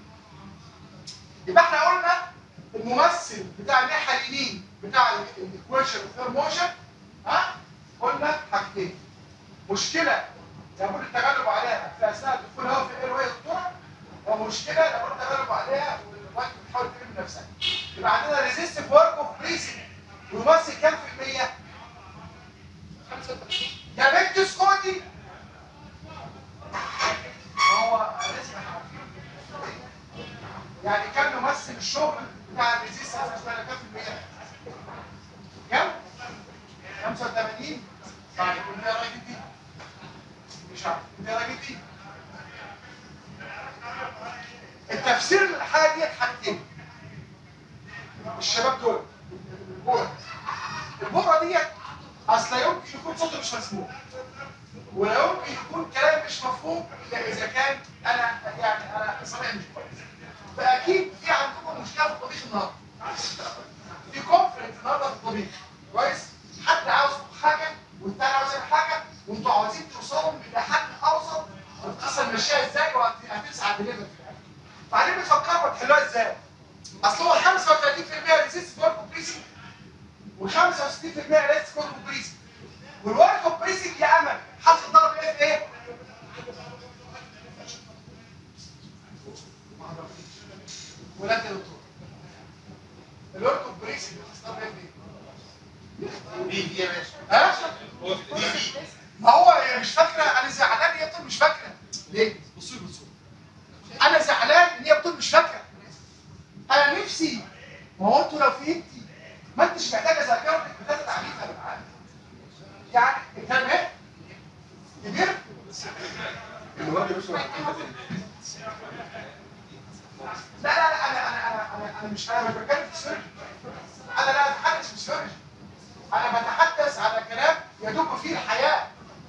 يبقى احنا قلنا الممثل بتاع الناحيه اليمين بتاع الايكويشن اوف موشن ها قلنا حاجتين مشكله لابد التغلب عليها في اثناء دخول الهواء في الاير واي الدكتوره ومشكله لابد التغلب عليها والواحد بتحاول تلم نفسها يبقى عندنا ريزيستيف ورك اوف بريسنج ويمثل كام في المية؟ 35 يا بنت اسكتي هو لازم يعني كم يمثل الشغل بتاع الريزيستنس بالنسبه لك كام في المية؟ كام؟ 85 طيب انت يا راجل دي مش عارف انت يا راجل دي التفسير للحاجه ديت حاجتين الشباب دول البورة البورة ديت اصل يمكن يكون صوته مش مسموع ولا يمكن يكون كلام مش مفهوم الا اذا كان انا يعني انا سامع مش كويس فاكيد في عندكم مشكله في الطبيخ النهارده في كونفليكت النهارده في الطبيخ كويس حد عاوز حاجه والتاني عاوز يعمل حاجه وانتوا عاوزين توصلوا الى حد اوسط القصه ماشيه ازاي وهتسعى بليفل في الاخر بعدين بتفكروا تحلوها ازاي اصل هو 35% ريزيست فور كومبريسنج و65% ريزيست فور كومبريسنج والورك كومبريسنج يا امل حط الضرب ايه في ايه؟ ولا انت يا دكتور الورك كومبريسنج حط الضرب ايه في ايه؟ دي دي يا باشا ها؟ هو في دي دي ما هو هي مش فاكره انا زعلان هي بتقول مش فاكره ليه؟ بصوا لي بصوا لي. انا زعلان ان هي بتقول مش فاكره انا نفسي ما هو انتوا لو فهمتي ما انتش محتاجه ذاكرتك بتاعت تعريفها يا جدعان يعني الكلام ايه؟ كبير؟ المهم يا باشا لا لا لا انا انا انا انا, أنا مش انا مش بتكلم في السيرجي انا لا اتحدث في السيرجي انا بتحدث على كلام يدب فيه الحياه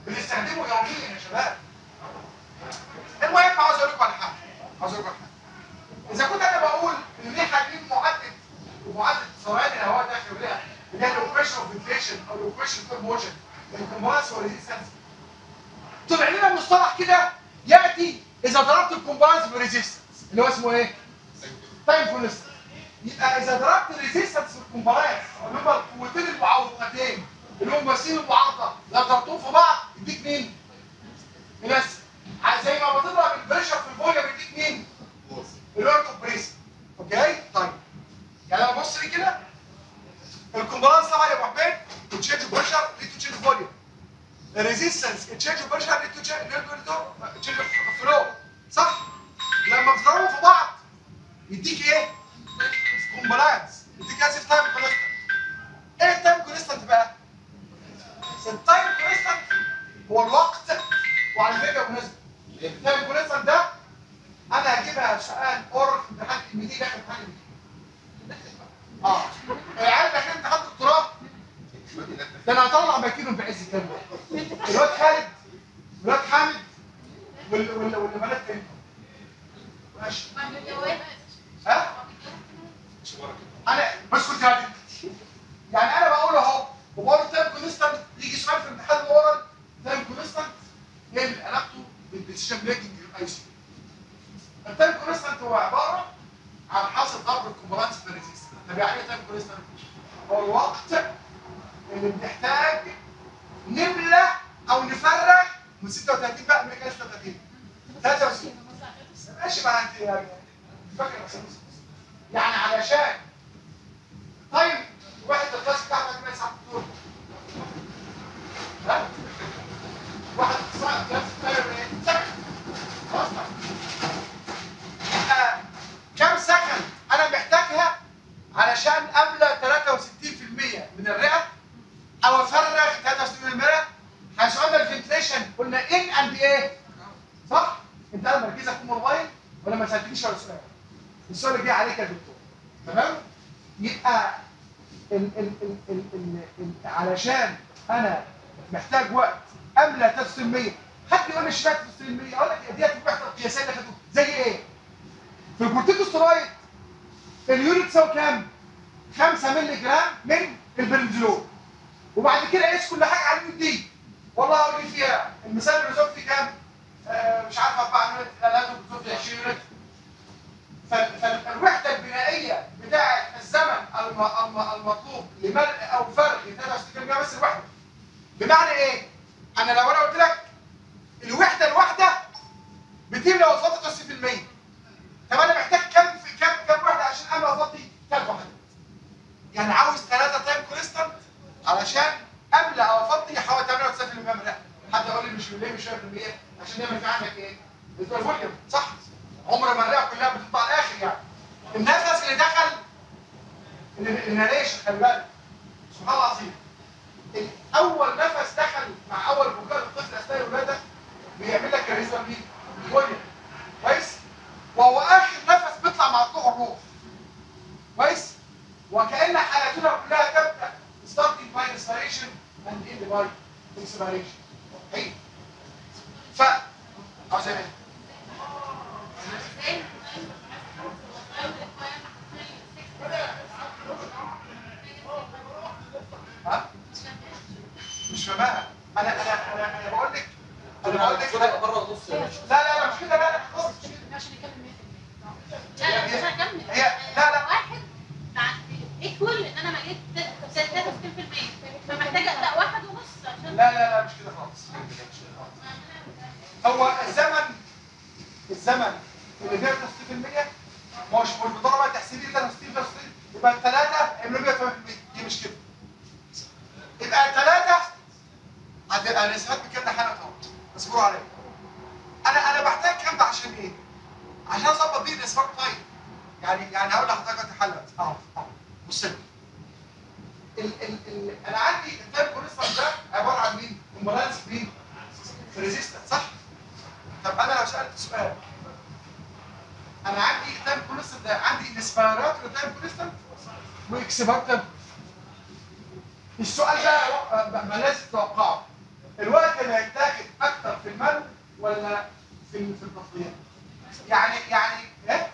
بنستخدمه يوميا يا شباب المهم عاوز اقول لكم على حاجه عاوز اقول لكم على حاجه اذا كنت انا بقول ان دي حاجين معدل ومعدل ثواني الهواء داخل الرئه اللي هي الاوبريشن اوف فنتيشن او الاوبريشن اوف موشن الكومباس والريزيستنس طلع لنا مصطلح كده ياتي اذا ضربت الكومباس بريزيستنس اللي هو اسمه ايه؟ تايم كونستنت يبقى اذا ضربت الريزيستنس في الكومباس اللي هم القوتين المعوقتين اللي هم ماسين المعارضه لو ضربتهم في بعض يديك مين؟ بس زي ما بتضرب البريشر في الفوليوم يديك مين؟ الورك اوف بريس اوكي؟ طيب يعني لما بص لي كده الكومباس طبعا يا ابو حميد تشينج بريشر ليد تو تشينج فوليوم الريزيستنس تشينج بريشر ليد تو تشينج فلو صح؟ لما بتضربهم في بعض يديك ايه؟ كومبلاينس يديك اسف تايم كونستنت ايه التايم كونستنت بقى؟ التايم كونستنت هو الوقت وعلى فكره بالنسبه التايم كونستنت ده انا هجيبها سؤال اور في امتحان الميدي داخل امتحان الميدي اه العيال داخلين امتحان دكتوراه ده انا هطلع ماكينهم بعز الكلام الواد خالد والواد حامد وال وال والبنات فين؟ ماشي ها؟ انا بس كنت يعني يعني انا بقول اهو وبقول تايم كونستنت يجي سؤال في امتحان الاورال تايم كونستنت هي اللي علاقته بالديسيشن ميكنج الاي سي التايم كونستنت هو عباره عن حاصل ضرب الكومبلانس في الريزيستنس طب يعني ايه تايم كونستنت؟ هو الوقت اللي بنحتاج نملى او نفرغ من 36 بقى من 36 63 ماشي بقى انت يعني فاكر يعني علشان طيب واحد الكلاس بتاعتك ما يسعى دكتور ها واحد صاحب كلاس بتاعتك ايه سكن خلاص يبقى كم سكن انا محتاجها علشان املى 63% من الرئه او افرغ 63% من الرئه حيث ان الفنتليشن قلنا ان اند ايه صح انت انا مركزك في موبايل ولا ما سالتنيش ولا سؤال السؤال اللي جه عليك يا دكتور تمام يبقى ال ال ال ال ال ال علشان انا محتاج وقت املى 3% حد يقول لي اشمعنى 3% اقول لك ديت الوحده القياسيه اللي خدوها زي ايه؟ في الكورتيكوستيرويد اليونت تساوي كام؟ 5 مللي جرام من البنزلون وبعد كده قيس كل حاجه على اليونت دي والله اقول لي فيها المثال اللي بيزود فيه كام؟ آه مش عارف 4 يونت لا لا بيزود فيه 20 يونت فال- فالوحده البنائيه بتاعه الزمن الم- الم- المطلوب لملء او فرغ 63% بس الوحده بمعنى ايه؟ انا لو انا قلت لك الوحده الواحده بتملى وفاضي 60% طب انا محتاج كم في كم كم وحده عشان املى وفاضي ثلاث وحدات يعني عاوز ثلاثه تايم كونستنت علشان املى او افضي حوالي 98% من الرئه حد يقول لي مش ليه مش 100% عشان يعمل في عندك ايه؟ الفوليوم صح عمر ما الرئه كلها بتطلع على الاخر يعني النفس اللي دخل الانهاليشن خلي بالك سبحان الله العظيم اول نفس دخل مع اول بكاء الطفل اثناء الولاده بيعمل لك كاريزما مين؟ الفوليوم كويس؟ وهو اخر نفس بيطلع مع طلوع الروح كويس؟ وكأن حياتنا كلها تبدأ starting by inspiration and end by expiration. هي ف عاوز ايه؟ ها؟ مش فاهمها انا انا انا انا بقول لك انا بقول لك لا بره ونص يا باشا لا لا مش كده لا لا خالص مش كده عشان يكمل 100% لا لا مش هكمل هي- لا، لا. واحد مع ايكوال ان انا مليت 63% فمحتاجه ابدا واحد ونص عشان لا لا لا مش كده خالص هو الزمن الزمن اللي فيها 60% ما هوش مش بضربه تحسيبيه 63 63 يبقى الثلاثه يعملوا 180% دي مش كده يبقى الثلاثه هتبقى الاسهات بكده حاجه طبعا اصبروا عليا انا انا بحتاج كام ده عشان ايه؟ عشان اظبط بيه الاسفار طيب يعني يعني هقول لحضرتك اتحلت اه اه بص لي ال ال ال انا عندي التايم كونستنت ده عباره عن مين؟ كومبالانس مين؟ ريزيستنس صح؟ طب انا لو سالت سؤال انا عندي تايم كونستنت ده عندي انسبيرات للتايم كونستنت واكسبارتم السؤال ده و- ما ما لازم تتوقعه الوقت اللي هيحتاج في ال- في التفضيل يعني يعني ايه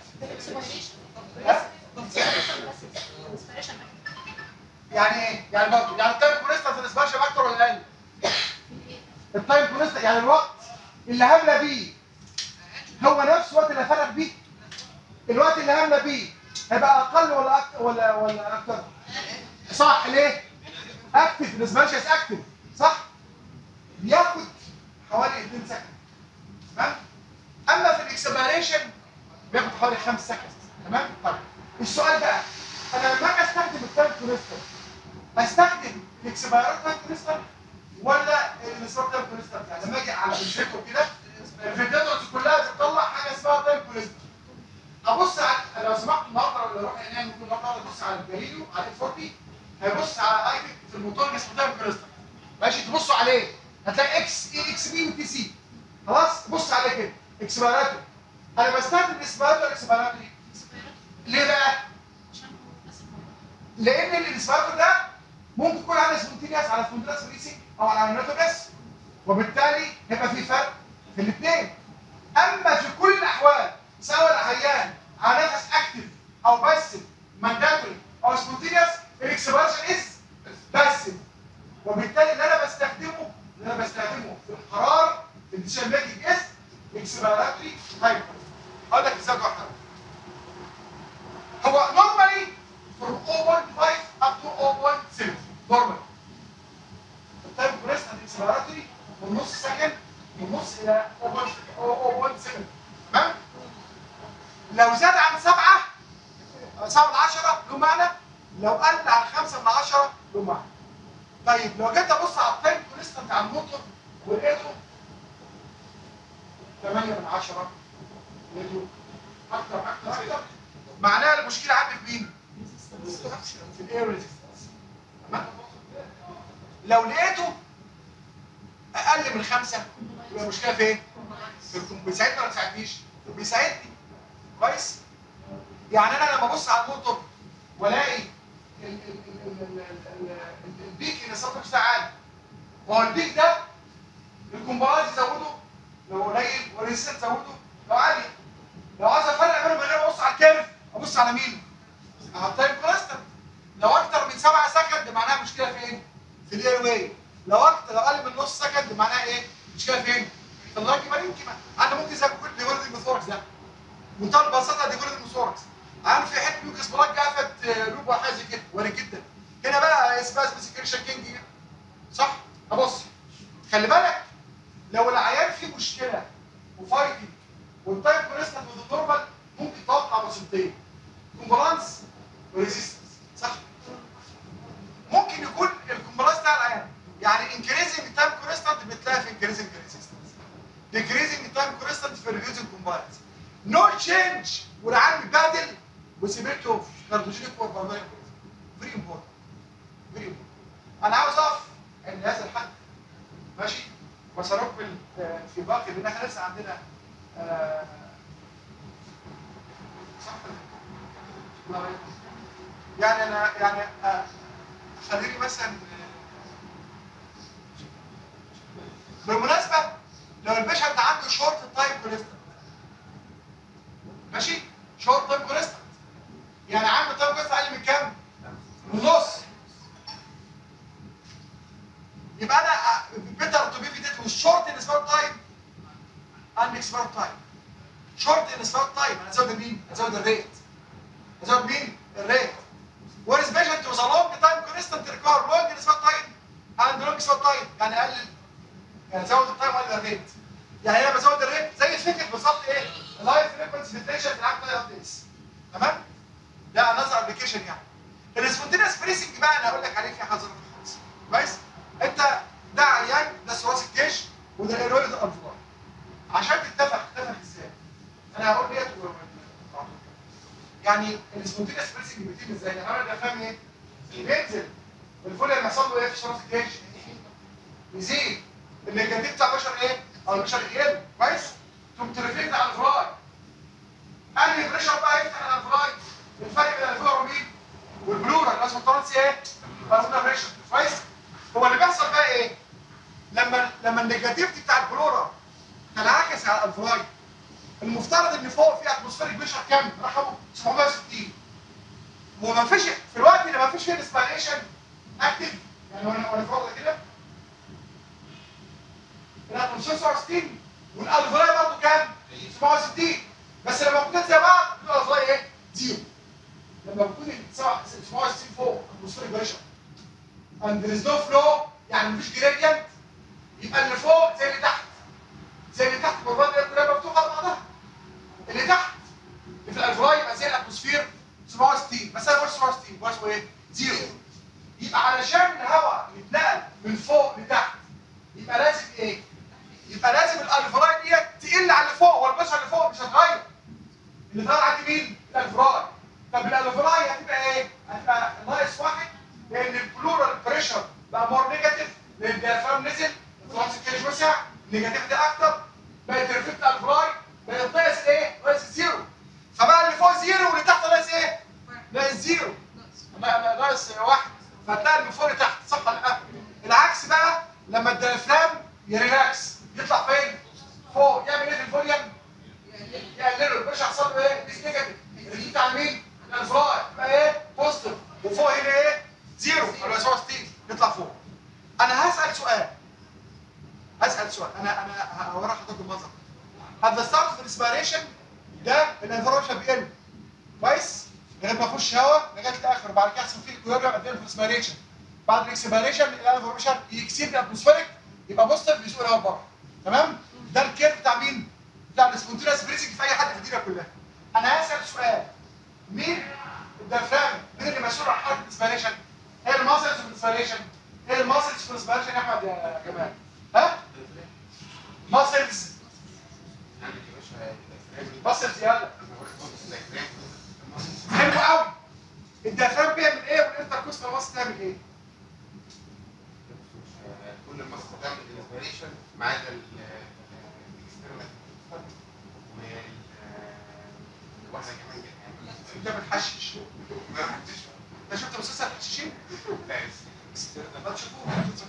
يعني ايه يعني برضه يعني التايم كونستنت الاسباشن اكتر ولا اقل التايم كونستنت يعني الوقت اللي هامله بيه هو نفس الوقت اللي فرق بيه الوقت اللي هامله بيه هيبقى اقل ولا اكتر ولا ولا اكتر صح ليه اكتف الاسباشن اكتف صح بياخد حوالي 2 سكند تمام اما في الاكسبيريشن بياخد حوالي 5 سكند تمام طيب السؤال بقى انا لما اجي استخدم التايم كونستنت استخدم الاكسبيرات تايم كونستنت ولا الاسباب تايم كونستنت يعني لما اجي على الفيديو كده الفيديوز كلها بتطلع حاجه اسمها تايم كونستنت ابص على لو سمحت النهارده لو رحنا نعمل ممكن النهارده ابص على الجاليليو على الاف 40 هيبص على ايتم في الموتور اسمه تايم كونستنت ماشي تبصوا عليه هتلاقي اكس اي اكس بي وتي سي خلاص بص عليه كده اكسبيراتور انا بستخدم الاكسبيراتور اكسبيراتور ليه بقى؟ لان الانسبكتور ده ممكن يكون على سبونتينيوس على سبونتينيوس ريسنج او على عملياته بس وبالتالي هيبقى في فرق في الاثنين اما في كل الاحوال سواء العيان على نفس اكتف او باسف مانداتوري او سبونتينيوس الاكسبرشن از باسف وبالتالي اللي انا بستخدمه اللي انا بستخدمه في القرار في الديسيجن ميكنج از اكسبيراتوري هايبر اقول لك ازاي واحده هو normally from 0.5 up to 0.7 normally التايم بريس اند اكسلراتوري من نص سكند من نص الى 0.7 تمام لو زاد عن 7 7 من 10 له معنى لو قل عن 5 من 10 له معنى طيب لو جيت ابص على التايم كونستنت على الموتور ولقيته 8 من 10 لقيته اكتر اكتر اكتر معناها المشكله عندي في مين؟ في الاير ريزيستنس تمام؟ لو لقيته اقل من خمسه يبقى المشكله فين؟ في الكم- بيساعدني ولا ما بيساعدنيش؟ بيساعدني كويس؟ يعني انا لما ابص على الموتور والاقي ال- ال- ال- ال- ال- ال- ال- البيك اللي صوته مش عالي ما هو البيك ده الكومبارايز يزوده لو قليل والريزيستنس يزوده لو عالي لو عايز افرق بينهم من غير ما ابص على الكيرف ابص على مين؟ على التايم كونستنت لو اكتر من 7 سكند معناها مشكله فين؟ في الاير واي لو اكتر لو اقل من نص سكند معناها ايه؟ مشكله فين؟ في اللايك مارينكيما انا ممكن زي كل ديفولد الميثوركس ده منتهى البساطه ديفولد الميثوركس انا في حته ميوكس بلاك جافت آه، لوب ولا حاجه زي كده وارد جدا هنا بقى اسمها سبيسيفيكيشن كينج صح؟ ابص خلي بالك لو العيان فيه مشكله وفايتنج والتايم كونستنت والنورمال ممكن توقع بسيطتين كومبلانس وريزيستنس صح ممكن يكون الكومبلانس بتاع العيان يعني انكريزنج تايم كونستنت بتلاقي في انكريزنج ريزيستنس ديكريزنج تايم كونستنت في ريديوزنج كومبلانس نو تشينج والعيان متبهدل وسيبته في كارديوجينيك وبربرين فيري امبورتنت فيري امبورتنت انا عاوز اقف عند هذا الحد ماشي وسنكمل آه، في باقي لان احنا لسه عندنا آه، صح الله يبارك. يعني انا يعني آه، خليني مثلا آه، بالمناسبه لو البيشنت عنده شورت تايم كونستنت ماشي شورت تايم كونستنت يعني عنده تايم كونستنت اقل من كام؟ من نص يبقى انا بيتر تو بي فيتيت with short in spare time and expert time short in spare time انا ازود مين؟ ازود الريت ازود مين؟ الريت whereas patient with a long time constant require long in spare time and long spare time يعني اقلل يعني ازود التايم واقلل الريت يعني انا بزود الريت زي فكره بالظبط ايه؟ اللايف فريكونسي فيتريشن في العقل ابديتس تمام؟ ده انذر ابلكيشن يعني السبونتينيوس فريسنج بقى انا هقول لك عليه في حظر خالص كويس؟ انت ده عيان ده ثراث الجيش وده ايرويد الانفلار عشان تتفق تتفق ازاي؟ انا هقول ديت و- و- يعني السبونتينيوس فريسنج بيتم ازاي؟ يعني انا ده فاهم ايه؟ بينزل الفول اللي يحصل له ايه في ثراث الجيش؟ يزيد النيجاتيف بتاع البشر ايه؟ او البشر يقل كويس؟ تقوم ترفلكت على الفراي انهي بريشر بقى يفتح على الفراي الفرق بين الفلور ومين؟ والبلورال الاسمه الترانسي ايه؟ بارفونا بريشر كويس؟ هو اللي بيحصل بقى ايه؟ لما لما النيجاتيفيتي بتاع البلورا هنعكس على الالفراي المفترض ان فوق في اتموسفيريك بريشر كام؟ رقمه 760 وما فيش في الوقت اللي ما فيش فيه انسبيريشن اكتف يعني وانا وانا فاضي كده الاتموسفير 67 والالفراي برضه كام؟ 67 بس لما بكون زي بعض يبقى الالفراي ايه؟ زيرو لما بكون ال 67 فوق اتموسفيريك بريشر and there is no flow يعني مفيش جريدينت يبقى اللي فوق زي اللي تحت زي اللي تحت المرات دي كلها مفتوحه على بعضها اللي تحت اللي في الالفراي يبقى زي الاتموسفير 67 بس انا بقول 67 بقول اسمه ايه؟ زيرو يبقى علشان الهواء يتنقل من فوق لتحت يبقى لازم ايه؟ يبقى لازم الالفراي ديت تقل على اللي فوق والبشر اللي فوق مش هتغير اللي اتغير عندي مين؟ الالفراي طب الالفراي هتبقى ايه؟ هتبقى ناقص واحد لان البلورال بريشر بقى مور نيجاتيف لان الديافرام نزل الفرنس كيج وسع نيجاتيف ده اكتر بقت الريفلكت الفراي بقت ناقص ايه؟ ناقص زيرو فبقى اللي فوق زيرو واللي تحت ناقص ايه؟ ناقص زيرو ما- ما- ناقص واحد فتلاقي من فوق لتحت صح ولا لا؟ العكس بقى لما الديافرام يريلاكس يطلع فين؟ فوق يعمل ايه في الفوليوم؟ يقلله البريشر حصل له ايه؟ ديس نيجاتيف الريفلكت على مين؟ الفراي يبقى ايه؟ بوزيتيف وفوق هنا ايه؟ زيرو ولا 67 يطلع فوق انا هسال سؤال هسال سؤال انا انا هوري حضرتك المنظر هذا ستارت في الاسبيريشن ده الانفورميشن بيقل كويس لغايه ما اخش هواء لغايه الاخر بعد كده يحصل فيه الكويريوم قد ايه في الاسبيريشن بعد الاكسبيريشن الانفورميشن يكسير الاتموسفيريك يبقى بوزيتيف يسوق الهواء بره تمام ده الكيرف بتاع مين؟ بتاع السبونتينوس بريسنج في اي حد في الدنيا كلها انا هسال سؤال مين الديافرام مين اللي مسؤول عن حركه الاسبيريشن؟ هي الماسلز في الاسبيريشن هي الماسلز في الاسبيريشن يا احمد يا جمال ها؟ ماسلز ماسلز يلا حلو قوي الديافرام بيعمل ايه والانتركوستال ماسل تعمل ايه؟ كل المصر بتعمل الانسبيريشن ما عدا ال- الاكسترنال واحده كمان جدا انت بتحشش ما حدش انت شفت مسلسل الحشاشين؟ لا اكسترنال ما تشوفوه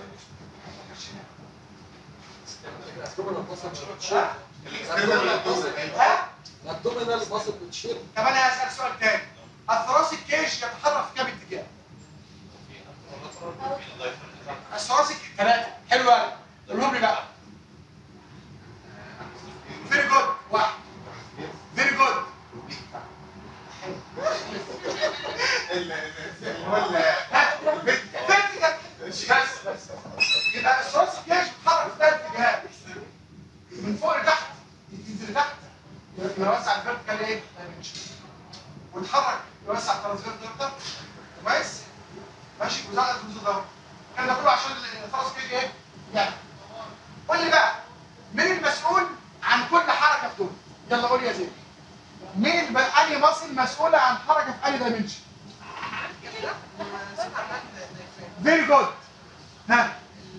ها؟ الاكسترنال دول ها؟ الابدومينال ماسل بتشير طب انا هسال سؤال تاني الثراسي الكيش يتحرك في كام اتجاه؟ الثراسي ثلاثة حلو قوي قولهم لي بقى فيري جود واحد فيري جود بس بس يبقى الثراسي الكيش بيتحرك في ثلاث اتجاهات من فوق لتحت ينزل لتحت يوسع الفيرتيكال ايه؟ دايمنشن ويتحرك يوسع الترانسفير دلتا كويس؟ ماشي وزعل الفلوس ده الكلام ده كله عشان الفرس كيج ايه؟ يعني قول لي بقى مين المسؤول عن كل حركه في دول؟ يلا قول لي يا زين مين بقى انهي مصل مسؤوله عن حركه في انهي دايمنشن؟ فيري جود ها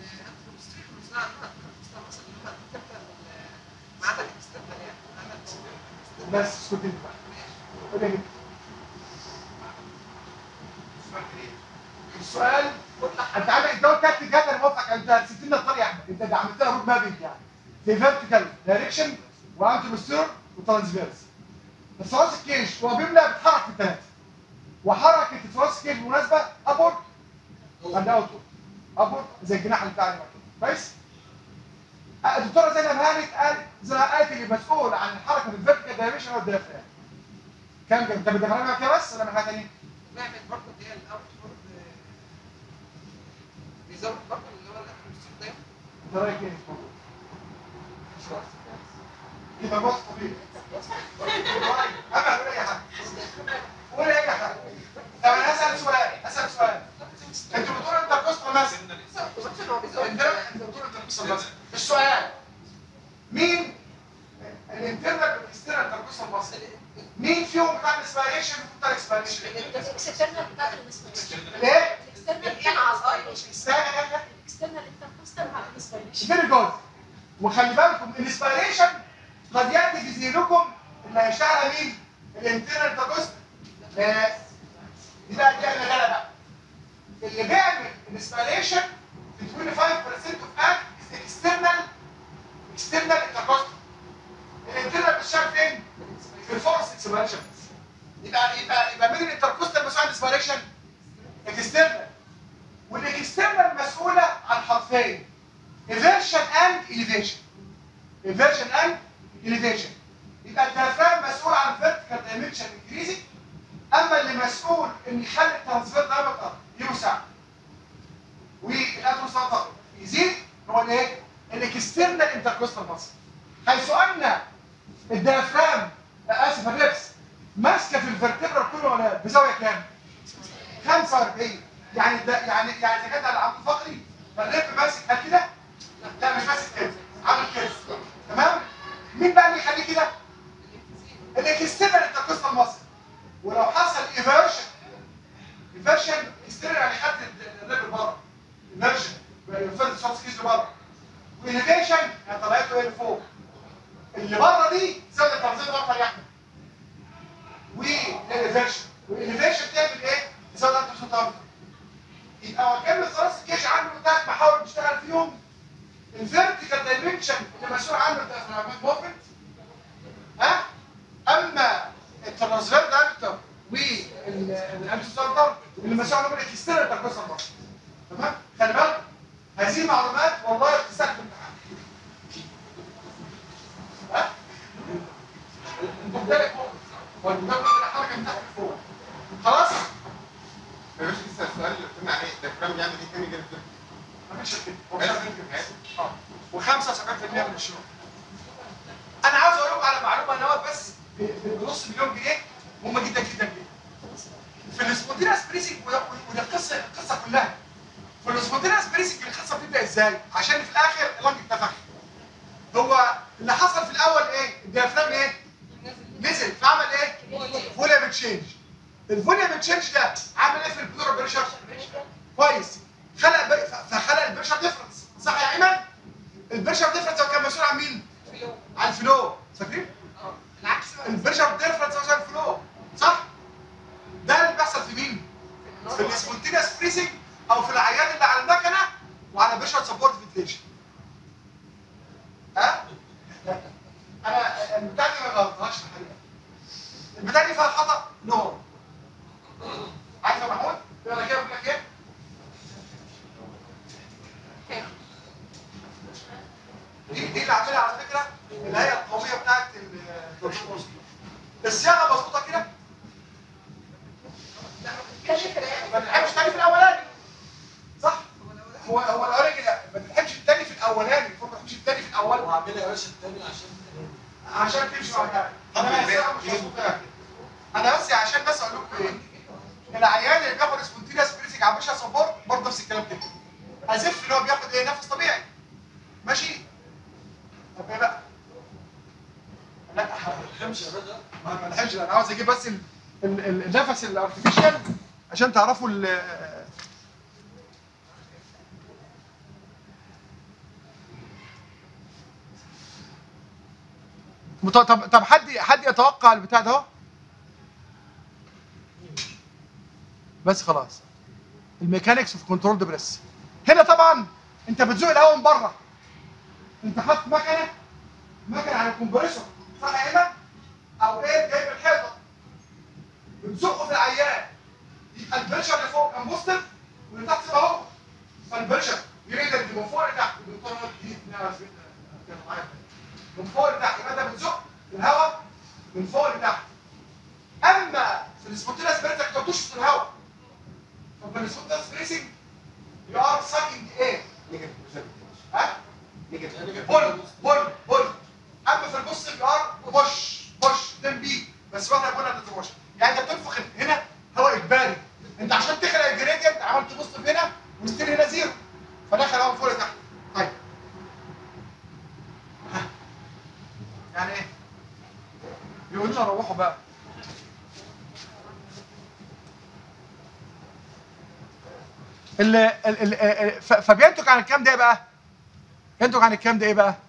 بس اسكت انت بقى قول لي السؤال انت عامل انت قلت تكتيك جدا موافقك انت سبت لنا الطريق يا احمد انت عملت لنا رود مابنج يعني في فيرتيكال دايركشن وانتي بوستير وترانسفيرس الثراس الكيش هو بيملى بيتحرك في الثلاثه وحركه الثراس الكيش بالمناسبه ابورد اند اوتورد ابورد زي الجناح اللي بتاعنا كده كويس آه، الدكتوره زينب هانت قالت زي قالت اللي مسؤول عن الحركه في الفيرتيكال دايركشن هو الديافرام كام كام انت بتدخلها كده بس ولا من حاجه ثانيه؟ نعمل برضه اللي هي الاوتورد بيزود برضه اللي هو الاتموسفير ده انت رايك ايه؟ يبقى بص طبيعي انا اقول اي حاجه قول اي حاجه طب انا هسال سؤال هسال سؤال انتوا بتقولوا انت قصه مثلا هو بيزود انت انت بتقولوا انت قصه مثلا السؤال مين الانترنال والاكسترنال انتركوستال ماسل مين فيهم بتاع الاسبيريشن وبتاع الاكسبيريشن الاكسترنال بتاعت الانسبيريشن ليه؟ الاكسترنال بتاع الاي استنى الاكسترنال انتركوستال مع الانسبيريشن فيري جود وخلي بالكم الانسبيريشن قد ياتي في ذهنكم اللي هيشتغل مين؟ الانترنال انتركوستال لا دي بقى دي انا غلط بقى اللي بيعمل الانسبيريشن between 5% of act is external external intercostal انسبيريشن يبقى يبقى يبقى مين الانتركوستال مسؤول عن الانسبيريشن؟ اكسترنال والاكسترنال مسؤوله عن حرفين ايفيرشن اند اليفيشن ايفيرشن اند اليفيشن يبقى الديافرام مسؤول عن فيرتيكال دايمنشن انكريزنج اما اللي مسؤول ان يخلي الترانسفير دايمتر يوسع والاتروساتر يزيد هو الايه؟ الاكسترنال انتركوستال ماسل حيث ان الديافرام اسف الريبس ماسكه في الفرتبرال كله ولا بزاويه كام؟ 45 يعني ده يعني يعني اذا كانت على العمود الفقري فالريب ماسك قد كده؟ لا مش ماسك كده عامل كده تمام؟ مين بقى اللي يخليه كده؟ الاكسترنال انتركوستال ماسل ولو حصل ايفيرشن ايفيرشن اكسترنال يعني خدت الريب بره ايفيرشن يفرد الشخص كيس لبره والانيفيشن يعني طلعته ايه لفوق اللي بره دي زاويه التنظيم اكتر يا احمد والانيفيشن والانيفيشن تعمل ايه؟ زاويه التنظيم يبقى هو كان خلاص الجيش عنده ثلاث محاور بيشتغل فيهم الفيرتيكال دايمنشن اللي مسؤول عنه الديافراجمات موفمنت ها اما الترانسفير دايركتور والانتوسالتر اللي مسؤول عنه الاكسترنال انتركوستال ماسل تمام خلي بالك هذه المعلومات والله بتستخدم امتحان ها المختلف فوق والمختلف الحركه من تحت لفوق خلاص يا باشا لسه السؤال اللي قلنا عليه الديافرام يعمل ايه تاني غير كده؟ ما فيش كده هو شغال كده اه و75% من الشغل انا عاوز اقول لكم على معلومه ان هو بس ب- بنص مليون جنيه هم جدا جدا جدا في السبونتينس بريسنج وده وده القصه القصه كلها في السبونتينس بريسنج القصه بتبدا ازاي؟ عشان في الاخر اللنج اتنفخ هو اللي حصل في الاول ايه؟ الديافرام ايه؟ نزل فعمل ايه؟ فوليوم تشينج الفوليوم تشينج ده عامل ايه في البلورال بريشر؟ كويس خلق ب... ف- فخلق البريشر ديفرنس صح يا ايمن؟ البريشر ديفرنس هو كان مسؤول عن مين؟ عن الفلو فاكرين؟ العكس البريشر ديفرنس عشان الفلو صح؟ ده اللي بيحصل في مين؟ في السبونتينيوس فريزنج او في العيان اللي على المكنه وعلى بريشر سبورت فنتيشن ها؟ انا البتاع دي ما غلطهاش في الحقيقه البتاع دي فيها خطا نو عارف يا محمود؟ انا كده بقول لك ايه؟ دي دي اللي عاملها على فكره الهيئه القوميه بتاعت الدكتور الصياغه مظبوطه كده ما تلحقش تاني في الاولاني صح هو هو الاولاني كده ما تلحقش التاني في الاولاني المفروض ما تلحقش التاني في الاول وعاملها يا باشا التاني عشان عشان تمشي مع التاني انا الصياغه مش مظبوطه يعني. انا بس عشان بس اقول لكم ايه العيان اللي بياخد سبونتينيوس بريسنج على باشا سبورت برضه نفس الكلام كده ازف اللي هو بياخد ايه نفس طبيعي ماشي طب ايه بقى لا الحمش يا باشا ما ما لحقش انا عاوز اجيب بس ال- ال- ال- النفس الارتفيشال عشان تعرفوا ال مت- طب طب حد حد يتوقع البتاع ده اهو بس خلاص الميكانكس اوف كنترول بريس هنا طبعا انت بتزوق الهواء من بره انت حاطط مكنه مكنه على الكمبريسور صح يا ايمن؟ او ايه جايب الحيطه بتزقه في العيان يبقى البريشر اللي فوق كان بوزيتيف واللي تحت يبقى هو فالبريشر يقدر من فوق لتحت الدكتور هو جديد نعرف كده معايا. من فوق لتحت يبقى انت بتزق الهواء من فوق لتحت اما في السبونتينس بريسنج انت بتشفط الهواء ففي السبونتينس بريسنج يو ار ساكينج ايه نيجاتيف بريشر ها نيجاتيف بول بول بول اما في البوست بي ار بوش بوش دم بي بس واحنا قلنا انت بوش يعني انت بتنفخ هنا هواء اجباري انت عشان تخلق الجريدينت عملت بوست هنا والستيل هنا زيرو فدخل هواء فوق لتحت طيب ها. يعني ايه؟ يقول لنا روحوا بقى ال ال ال ف- فبينتج عن الكام ده إيه بقى؟ ينتج عن الكام ده ايه بقى؟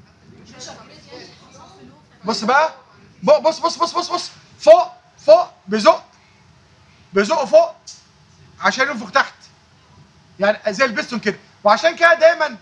بص بقى ب- بص بص بص بص بص فوق فوق بيزق بيزق فوق عشان ينفخ تحت يعني زي البستون كده وعشان كده دايما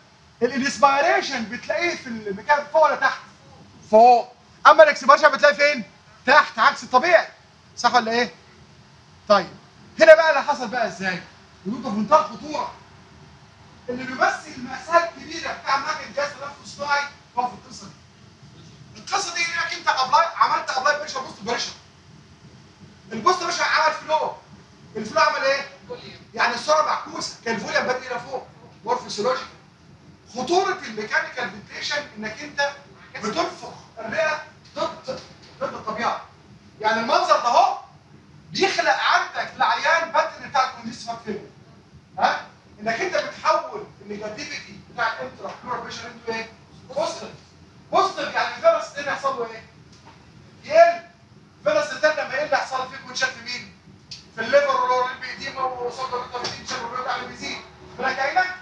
الانسبيريشن بتلاقيه في المكان فوق ولا تحت؟ فوق اما الاكسبيريشن بتلاقيه فين؟ تحت عكس الطبيعي صح ولا ايه؟ طيب هنا بقى اللي حصل بقى ازاي؟ ونقطه في منتهى الخطوره اللي بيمثل مأساة كبيرة بتاع معك الجهاز التنفس الصناعي هو في القصة دي. القصة دي انك انت ابلاي عملت ابلاي بريشر بوست بريشر. البوست بريشر عمل فلو. الفلو عمل ايه؟ يعني السرعة معكوسة، كان الفوليوم بادئ الى فوق. مور فيسيولوجيكال. خطورة الميكانيكال فنتيشن انك انت بتنفخ الرئة ضد ضد الطبيعة. يعني المنظر ده اهو بيخلق عندك العيان باترن بتاع الكونديشن فيلم. ها؟ انك انت بتحول النيجاتيفيتي بتاع الانترا فلورال بريشر انتو ايه؟ بوزيتيف بوزيتيف يعني الفيروس التاني يحصل له ايه؟ يقل الفيروس التاني لما يقل يحصل له فيه كونشات في مين؟ في الليفر واللور البيديما وصدر التمرين شر الرئه بيزيد بالك عينك؟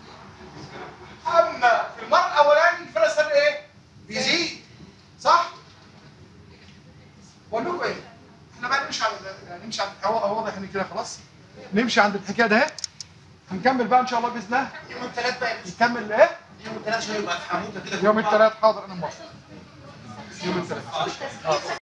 اما في المره الاولاني الفيروس التاني ايه؟ بيزيد صح؟ بقول لكم ايه؟ احنا بقى نمشي على نمشي على هو هو واضح ان كده خلاص نمشي عند الحكايه ده اهي. هنكمل بقى ان شاء الله باذن الله يوم الثلاث بقى نكمل ايه؟ يوم الثلاث عشان يبقى في حموده كده يوم الثلاث حاضر انا موافق يوم الثلاث